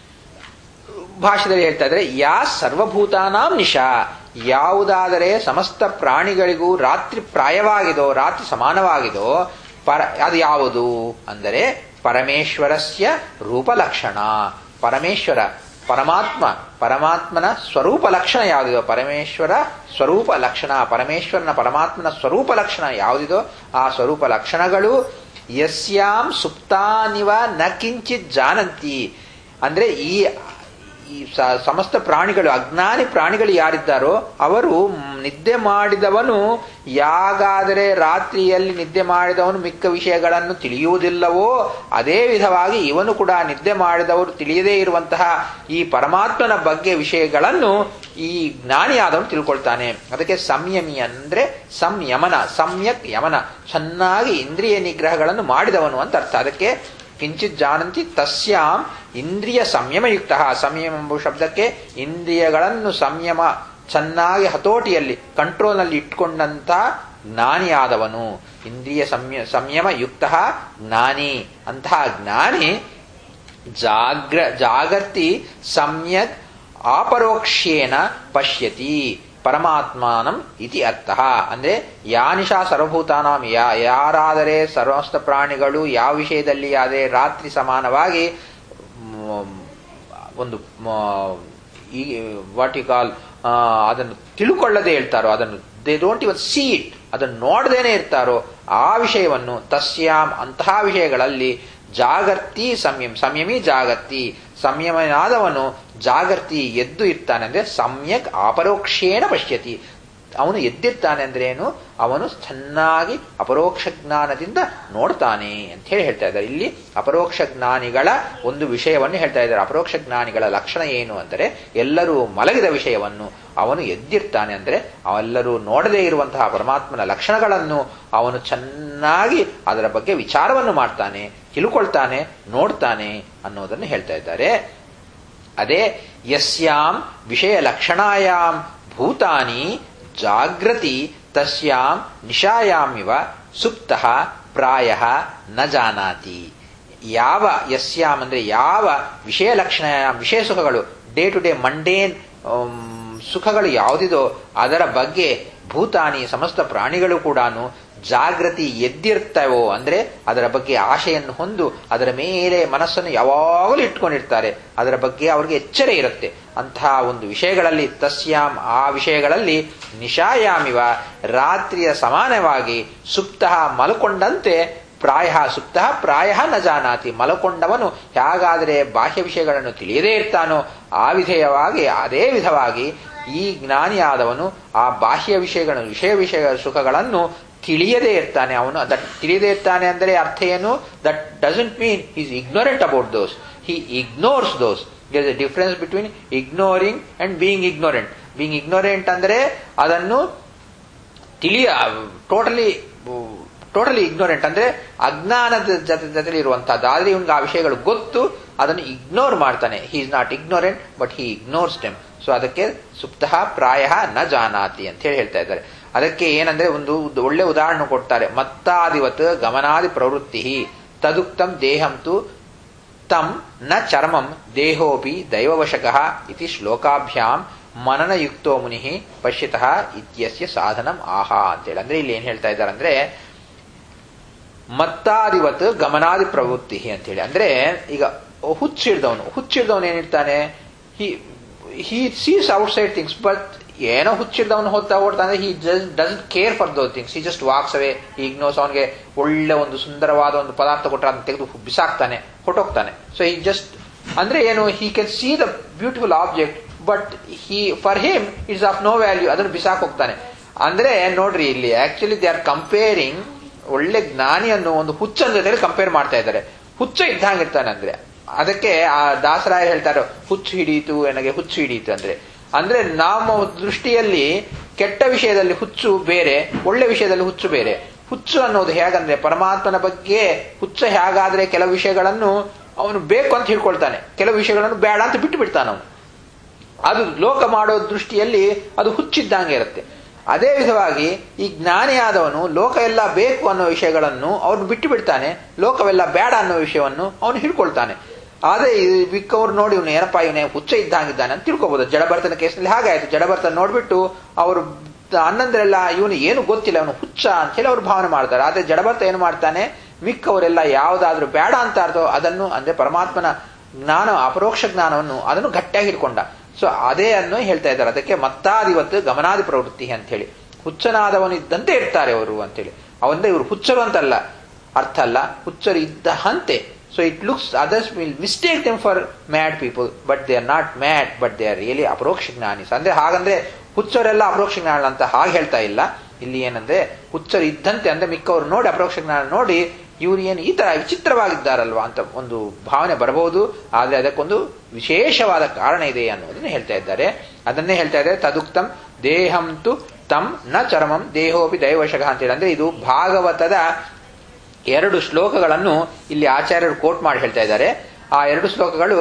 ಭಾಷೆದಲ್ಲಿ ಹೇಳ್ತಾ ಇದ್ದಾರೆ ಯಾ ಸರ್ವಭೂತಾನಾಂ ನಿಶಾ ಯಾವುದಾದರೆ ಸಮಸ್ತ ಪ್ರಾಣಿಗಳಿಗೂ ರಾತ್ರಿ ಪ್ರಾಯವಾಗಿದೋ ರಾತ್ರಿ ಸಮಾನವಾಗಿದೋ ಪರ ಅದು ಯಾವುದು ಅಂದರೆ ಪರಮೇಶ್ವರಸ್ಯ ರೂಪಲಕ್ಷಣ ಪರಮೇಶ್ವರ ಪರಮಾತ್ಮ ಪರಮಾತ್ಮನ ಸ್ವರೂಪ ಲಕ್ಷಣ ಯಾವುದಿದೋ ಪರಮೇಶ್ವರ ಸ್ವರೂಪ ಲಕ್ಷಣ ಪರಮೇಶ್ವರನ ಪರಮಾತ್ಮನ ಸ್ವರೂಪ ಲಕ್ಷಣ ಯಾವುದಿದೋ ಆ ಸ್ವರೂಪ ಲಕ್ಷಣಗಳು ಯಸ್ಯಾಂ ಸುಪ್ತಾನಿವ ನ ಕಿಂಚಿತ್ ಜಾನಂತಿ ಅಂದ್ರೆ ಈ ಈ ಸಮಸ್ತ ಪ್ರಾಣಿಗಳು ಅಜ್ಞಾನಿ ಪ್ರಾಣಿಗಳು ಯಾರಿದ್ದಾರೋ ಅವರು ನಿದ್ದೆ ಮಾಡಿದವನು ಯಾಗಾದರೆ ರಾತ್ರಿಯಲ್ಲಿ ನಿದ್ದೆ ಮಾಡಿದವನು ಮಿಕ್ಕ ವಿಷಯಗಳನ್ನು ತಿಳಿಯುವುದಿಲ್ಲವೋ ಅದೇ ವಿಧವಾಗಿ ಇವನು ಕೂಡ ನಿದ್ದೆ ಮಾಡಿದವರು ತಿಳಿಯದೇ ಇರುವಂತಹ ಈ ಪರಮಾತ್ಮನ ಬಗ್ಗೆ ವಿಷಯಗಳನ್ನು ಈ ಜ್ಞಾನಿಯಾದವನು ತಿಳ್ಕೊಳ್ತಾನೆ ಅದಕ್ಕೆ ಸಂಯಮಿ ಅಂದ್ರೆ ಸಂಯಮನ ಸಮ್ಯಕ್ ಯಮನ ಚೆನ್ನಾಗಿ ಇಂದ್ರಿಯ ನಿಗ್ರಹಗಳನ್ನು ಮಾಡಿದವನು ಅಂತ ಅರ್ಥ ಅದಕ್ಕೆ ಕಿಂಚಿತ್ ಜಾನಂತಿ ತಸ್ಯಾಂ ಇಂದ್ರಿಯ ಸಂಯಮಯುಕ್ತ ಸಂಯಮ ಎಂಬ ಶಬ್ದಕ್ಕೆ ಇಂದ್ರಿಯಗಳನ್ನು ಸಂಯಮ ಚೆನ್ನಾಗಿ ಹತೋಟಿಯಲ್ಲಿ ಕಂಟ್ರೋಲ್ನಲ್ಲಿ ಇಟ್ಕೊಂಡಂತ ಜ್ಞಾನಿಯಾದವನು ಇಂದ್ರಿಯ ಸಂಯ ಸಂಯಮ ಯುಕ್ತ ಜ್ಞಾನಿ ಅಂತಹ ಜ್ಞಾನಿ ಜಾಗ್ರ ಜಾಗರ್ತಿ ಸಮ್ಯಕ್ ಅಪರೋಕ್ಷೇಣ ಪಶ್ಯತಿ ಪರಮಾತ್ಮಾನಂ ಇತಿ ಅರ್ಥ ಅಂದ್ರೆ ಯಾನಿಶಾ ಸರ್ವಭೂತಾನಾಂ ಯಾ ಯಾರಾದರೆ ಸರ್ವಸ್ತ ಪ್ರಾಣಿಗಳು ಯಾವ ವಿಷಯದಲ್ಲಿ ಆದರೆ ರಾತ್ರಿ ಸಮಾನವಾಗಿ ಒಂದು ಈ ವಾಟ್ ಯು ಕಾಲ್ ಅದನ್ನು ತಿಳ್ಕೊಳ್ಳದೆ ಹೇಳ್ತಾರೋ ಅದನ್ನು they don't even see it ಅದನ್ನು ನೋಡದೇನೆ ಇರ್ತಾರೋ ಆ ವಿಷಯವನ್ನು ತಸ್ಯಾಂ ಅಂತಹ ವಿಷಯಗಳಲ್ಲಿ ಜಾಗರ್ತಿ ಸಂಯಮ್ ಸಂಯಮಿ ಜಾಗರ್ತಿ ಸಂಯಮನಾದವನು ಜಾಗರ್ತಿ ಎದ್ದು ಇರ್ತಾನೆ ಅಂದ್ರೆ ಸಮ್ಯಕ್ ಅಪರೋಕ್ಷೇಣ ಪಶ್ಯತಿ ಅವನು ಎದ್ದಿರ್ತಾನೆ ಅಂದ್ರೆ ಏನು ಅವನು ಚೆನ್ನಾಗಿ ಅಪರೋಕ್ಷ ಜ್ಞಾನದಿಂದ ನೋಡ್ತಾನೆ ಅಂತ ಹೇಳಿ ಹೇಳ್ತಾ ಇದ್ದಾರೆ ಇಲ್ಲಿ ಅಪರೋಕ್ಷ ಜ್ಞಾನಿಗಳ ಒಂದು ವಿಷಯವನ್ನು ಹೇಳ್ತಾ ಇದ್ದಾರೆ ಅಪರೋಕ್ಷ ಜ್ಞಾನಿಗಳ ಲಕ್ಷಣ ಏನು ಅಂದರೆ ಎಲ್ಲರೂ ಮಲಗಿದ ವಿಷಯವನ್ನು ಅವನು ಎದ್ದಿರ್ತಾನೆ ಅಂದರೆ ಅವೆಲ್ಲರೂ ನೋಡದೇ ಇರುವಂತಹ ಪರಮಾತ್ಮನ ಲಕ್ಷಣಗಳನ್ನು ಅವನು ಚೆನ್ನಾಗಿ ಅದರ ಬಗ್ಗೆ ವಿಚಾರವನ್ನು ಮಾಡ್ತಾನೆ ತಿಳ್ಕೊಳ್ತಾನೆ ನೋಡ್ತಾನೆ ಅನ್ನೋದನ್ನು ಹೇಳ್ತಾ ಇದ್ದಾರೆ ಅದೇ ಯಸ್ಯಾಂ ವಿಷಯ ಲಕ್ಷಣಾಯಾಮ್ ಭೂತಾನಿ ಜಾಗೃತಿ ತಸ್ಯಾಂ ನಿಶಾಯಾಮಿವ ಸುಪ್ತ ಪ್ರಾಯ ನ ಜಾನಾತಿ ಯಾವ ಯಸ್ಯಾಂ ಅಂದ್ರೆ ಯಾವ ವಿಷಯ ಲಕ್ಷಣ ವಿಷಯ ಸುಖಗಳು ಡೇ ಟು ಡೇ ಮಂಡೇನ್ ಸುಖಗಳು ಯಾವುದಿದೋ ಅದರ ಬಗ್ಗೆ ಭೂತಾನಿ ಸಮಸ್ತ ಪ್ರಾಣಿಗಳು ಕೂಡ ಜಾಗೃತಿ ಎದ್ದಿರ್ತವೋ ಅಂದ್ರೆ ಅದರ ಬಗ್ಗೆ ಆಶೆಯನ್ನು ಹೊಂದು ಅದರ ಮೇಲೆ ಮನಸ್ಸನ್ನು ಯಾವಾಗಲೂ ಇಟ್ಕೊಂಡಿರ್ತಾರೆ ಅದರ ಬಗ್ಗೆ ಅವ್ರಿಗೆ ಎಚ್ಚರ ಇರುತ್ತೆ ಅಂತಹ ಒಂದು ವಿಷಯಗಳಲ್ಲಿ ತಸ್ಯಾಂ ಆ ವಿಷಯಗಳಲ್ಲಿ ನಿಶಾಯಾಮಿವ ರಾತ್ರಿಯ ಸಮಾನವಾಗಿ ಸುಪ್ತ ಮಲ್ಕೊಂಡಂತೆ ಪ್ರಾಯ ಸುಪ್ತ ಪ್ರಾಯ ನ ಜಾನಾತಿ ಮಲಕೊಂಡವನು ಹೇಗಾದರೆ ಬಾಹ್ಯ ವಿಷಯಗಳನ್ನು ತಿಳಿಯದೇ ಇರ್ತಾನೋ ಆ ವಿಧೇಯವಾಗಿ ಅದೇ ವಿಧವಾಗಿ ಈ ಜ್ಞಾನಿಯಾದವನು ಆ ಬಾಹ್ಯ ವಿಷಯಗಳನ್ನು ವಿಷಯ ವಿಷಯ ಸುಖಗಳನ್ನು ತಿಳಿಯದೇ ಇರ್ತಾನೆ ಅವನು ದಟ್ ತಿಳಿಯದೇ ಇರ್ತಾನೆ ಅಂದರೆ ಅರ್ಥ ಏನು that doesn't mean is ignorant about those he ignores those there a difference between ignoring and being ignorant being ignorant ಅಂದರೆ ಅದನ್ನು ತಿಳಿಯ ಟೋಟಲಿ ಟೋಟಲಿ ಇಗ್ನೋರೆಂಟ್ ಅಂದ್ರೆ ಅಜ್ಞಾನದ ಜೊತೆ ಜೊತೆಲಿ ಇರುವಂತಹದ್ದು ಆದ್ರೆ ಇವನ್ಗೆ ಆ ವಿಷಯಗಳು ಗೊತ್ತು ಅದನ್ನು ಇಗ್ನೋರ್ ಮಾಡ್ತಾನೆ he is not ignorant but he ignores them so ಅದಕ್ಕೆ ಸುಪ್ತ ಪ್ರಾಯ ನ ಜಾನಾತಿ ಅಂತ ಹೇಳಿ ಹೇಳ್ತಾ ಇದ್ದಾರೆ ಅದಕ್ಕೆ ಏನಂದ್ರೆ ಒಂದು ಒಳ್ಳೆ ಉದಾಹರಣೆ ಕೊಡ್ತಾರೆ ಮತ್ತಾದಿವತ್ ಗಮನಾದಿ ಪ್ರವೃತ್ತಿ ತದುಕ್ತಂ ದೇಹಂತು ತಂ ನ ಚರ್ಮಂ ದೇಹೋಪಿ ದೈವವಶಕ ಇತಿ ಶ್ಲೋಕಾಭ್ಯಾಂ ಮನನಯುಕ್ತೋ ಮುನಿ ಪಶ್ಯತಃ ಇತ್ಯಸ್ಯ ಸಾಧನಂ ಆಹಾ ಅಂತೇಳಿ ಅಂದ್ರೆ ಇಲ್ಲಿ ಏನ್ ಹೇಳ್ತಾ ಇದ್ದಾರೆ ಅಂದ್ರೆ ಮತ್ತಾದಿವತ್ ಗಮನಾದಿ ಪ್ರವೃತ್ತಿ ಅಂತೇಳಿ ಅಂದ್ರೆ ಈಗ ಹುಚ್ಚಿಡ್ದವನು ಹುಚ್ಚಿಡ್ದವನು ಏನಿರ್ತಾನೆ he he sees outside things but ಏನೋ ಹುಚ್ಚಿಡ್ದವನು ಹೋಗ್ತಾ ಓಡ್ತಾನೆ he just doesn't care for those things he just walks away ಈಗ ನೋಸ್ ಅವನಿಗೆ ಒಳ್ಳೆ ಒಂದು ಸುಂದರವಾದ ಒಂದು ಪದಾರ್ಥ ಕೊಟ್ಟರೆ ಅದನ್ನ ತೆಗೆದು ಬಿಸಾಕ್ತಾನೆ ಹೊಟ್ಟೋಗ್ತಾನೆ ಸೊ ಈ ಜಸ್ಟ್ ಅಂದ್ರೆ ಏನು he can see the beautiful object but he for him it's of no value ಅದನ್ನು ಬಿಸಾಕ್ ಹೋಗ್ತಾನೆ ಅಂದ್ರೆ ನೋಡ್ರಿ ಇಲ್ಲಿ ಆಕ್ಚುಲಿ ದೇ ಆರ್ ಕಂಪೇರಿಂಗ್ ಒಳ್ಳೆ ಜ್ಞಾನಿಯನ್ನು ಒಂದು ಹುಚ್ಚನ ಜೊತೆ ಕಂಪೇರ್ ಮಾಡ್ತಾ ಇದ್ದಾರೆ ಹುಚ್ಚ ಇದ್ದಂಗಿರ್ತಾನೆ ಅಂದ್ರೆ ಅದಕ್ಕೆ ಆ ದಾಸರಾಯ ಹೇಳ್ತಾರೆ ಹುಚ್ಚು ಹಿಡಿಯಿತು ನನಗೆ ಹುಚ್ಚು ಹಿಡಿಯಿತು ಅಂದ್ರೆ ಅಂದ್ರೆ ನಮ್ಮ ದೃಷ್ಟಿಯಲ್ಲಿ ಕೆಟ್ಟ ವಿಷಯದಲ್ಲಿ ಹುಚ್ಚು ಬೇರೆ ಒಳ್ಳೆ ವಿಷಯದಲ್ಲಿ ಹುಚ್ಚು ಬೇರೆ ಹುಚ್ಚು ಅನ್ನೋದು ಹೇಗಂದ್ರೆ ಪರಮಾತ್ಮನ ಬಗ್ಗೆ ಹುಚ್ಚ ಹೇಗಾದ್ರೆ ಕೆಲವು ವಿಷಯಗಳನ್ನು ಅವನು ಬೇಕು ಅಂತ ಹಿಡ್ಕೊಳ್ತಾನೆ ಕೆಲವು ವಿಷಯಗಳನ್ನು ಬೇಡ ಅಂತ ಬಿಟ್ಟು ಬಿಡ್ತಾನ ಅವನು ಅದು ಲೋಕ ಮಾಡೋ ದೃಷ್ಟಿಯಲ್ಲಿ ಅದು ಹುಚ್ಚಿದ್ದಂಗೆ ಇರುತ್ತೆ ಅದೇ ವಿಧವಾಗಿ ಈ ಜ್ಞಾನಿಯಾದವನು ಲೋಕ ಎಲ್ಲ ಬೇಕು ಅನ್ನೋ ವಿಷಯಗಳನ್ನು ಅವನು ಬಿಟ್ಟು ಬಿಡ್ತಾನೆ ಲೋಕವೆಲ್ಲ ಬೇಡ ಅನ್ನೋ ವಿಷಯವನ್ನು ಅವನು ಹಿಡ್ಕೊಳ್ತಾನೆ ಆದ್ರೆ ಬಿಕ್ಕವ್ರು ನೋಡಿ ಇವನು ಏನಪ್ಪ ಇವನೇ ಹುಚ್ಚ ಇದ್ದಂಗಿದ್ದಾನೆ ಅಂತ ತಿಳ್ಕೊಬಹುದು ಜಡಭರ್ತನ ಕೇಸ್ನಲ್ಲಿ ಹಾಗಾಯ್ತು ಜಡಭರ್ತನ ನೋಡ್ಬಿಟ್ಟು ಅವರು ಅನ್ನಂದ್ರೆಲ್ಲ ಇವನು ಏನು ಗೊತ್ತಿಲ್ಲ ಅವನು ಹುಚ್ಚ ಅಂತ ಹೇಳಿ ಅವ್ರು ಭಾವನೆ ಮಾಡ್ತಾರೆ ಆದ್ರೆ ಜಡಭರ್ತ ಏನು ಮಾಡ್ತಾನೆ ಮಿಕ್ಕವರೆಲ್ಲ ಯಾವ್ದಾದ್ರೂ ಬೇಡ ಅಂತ ಅರ್ಥೋ ಅದನ್ನು ಅಂದ್ರೆ ಪರಮಾತ್ಮನ ಜ್ಞಾನ ಅಪರೋಕ್ಷ ಜ್ಞಾನವನ್ನು ಅದನ್ನು ಗಟ್ಟಿಯಾಗಿ ಹಿಡ್ಕೊಂಡ ಸೊ ಅದೇ ಅನ್ನು ಹೇಳ್ತಾ ಇದ್ದಾರೆ ಅದಕ್ಕೆ ಮತ್ತಾದಿವತ್ತು ಗಮನಾದಿ ಪ್ರವೃತ್ತಿ ಅಂತ ಹೇಳಿ ಹುಚ್ಚನಾದವನು ಇದ್ದಂತೆ ಇರ್ತಾರೆ ಅವರು ಅಂತೇಳಿ ಅವಂದ್ರೆ ಇವರು ಹುಚ್ಚರು ಅಂತಲ್ಲ ಅರ್ಥ ಅಲ್ಲ ಹುಚ್ಚರು ಇದ್ದ ಹಂತೆ so it looks others will mistake them for mad people but they are not mad but they are really ಅಪರೋಕ್ಷ ಜ್ಞಾನಿಸ್ ಅಂದ್ರೆ ಹಾಗಂದ್ರೆ ಹುಚ್ಚರೆಲ್ಲ ಅಪರೋಕ್ಷ ಜ್ಞಾನ ಅಂತ ಹಾಗೆ ಹೇಳ್ತಾ ಇಲ್ಲ ಇಲ್ಲಿ ಏನಂದ್ರೆ ಹುಚ್ಚರು ಇದ್ದಂತೆ ಅಂದ್ರೆ ಮಿಕ್ಕವರು ನೋಡಿ ಅಪರೋಕ್ಷ ಜ್ಞಾನ ನೋಡಿ ಇವರು ಏನು ಈ ತರ ವಿಚಿತ್ರವಾಗಿದ್ದಾರಲ್ವಾ ಅಂತ ಒಂದು ಭಾವನೆ ಬರಬಹುದು ಆದ್ರೆ ಅದಕ್ಕೊಂದು ವಿಶೇಷವಾದ ಕಾರಣ ಇದೆ ಅನ್ನೋದನ್ನ ಹೇಳ್ತಾ ಇದ್ದಾರೆ ಅದನ್ನೇ ಹೇಳ್ತಾ ಇದ್ದಾರೆ ತದುಕ್ತಂ ದೇಹಂತು ತಂ ನ ಚರ್ಮಂ ದೇಹೋಪಿ ದೈವಶಕ ಅಂತೇಳಿ ಅಂದ್ರೆ ಇದು ಭಾಗವತದ ಎರಡು ಶ್ಲೋಕಗಳನ್ನು ಇಲ್ಲಿ ಆಚಾರ್ಯರು ಕೋಟ್ ಮಾಡಿ ಹೇಳ್ತಾ ಇದ್ದಾರೆ ಆ ಎರಡು ಶ್ಲೋಕಗಳು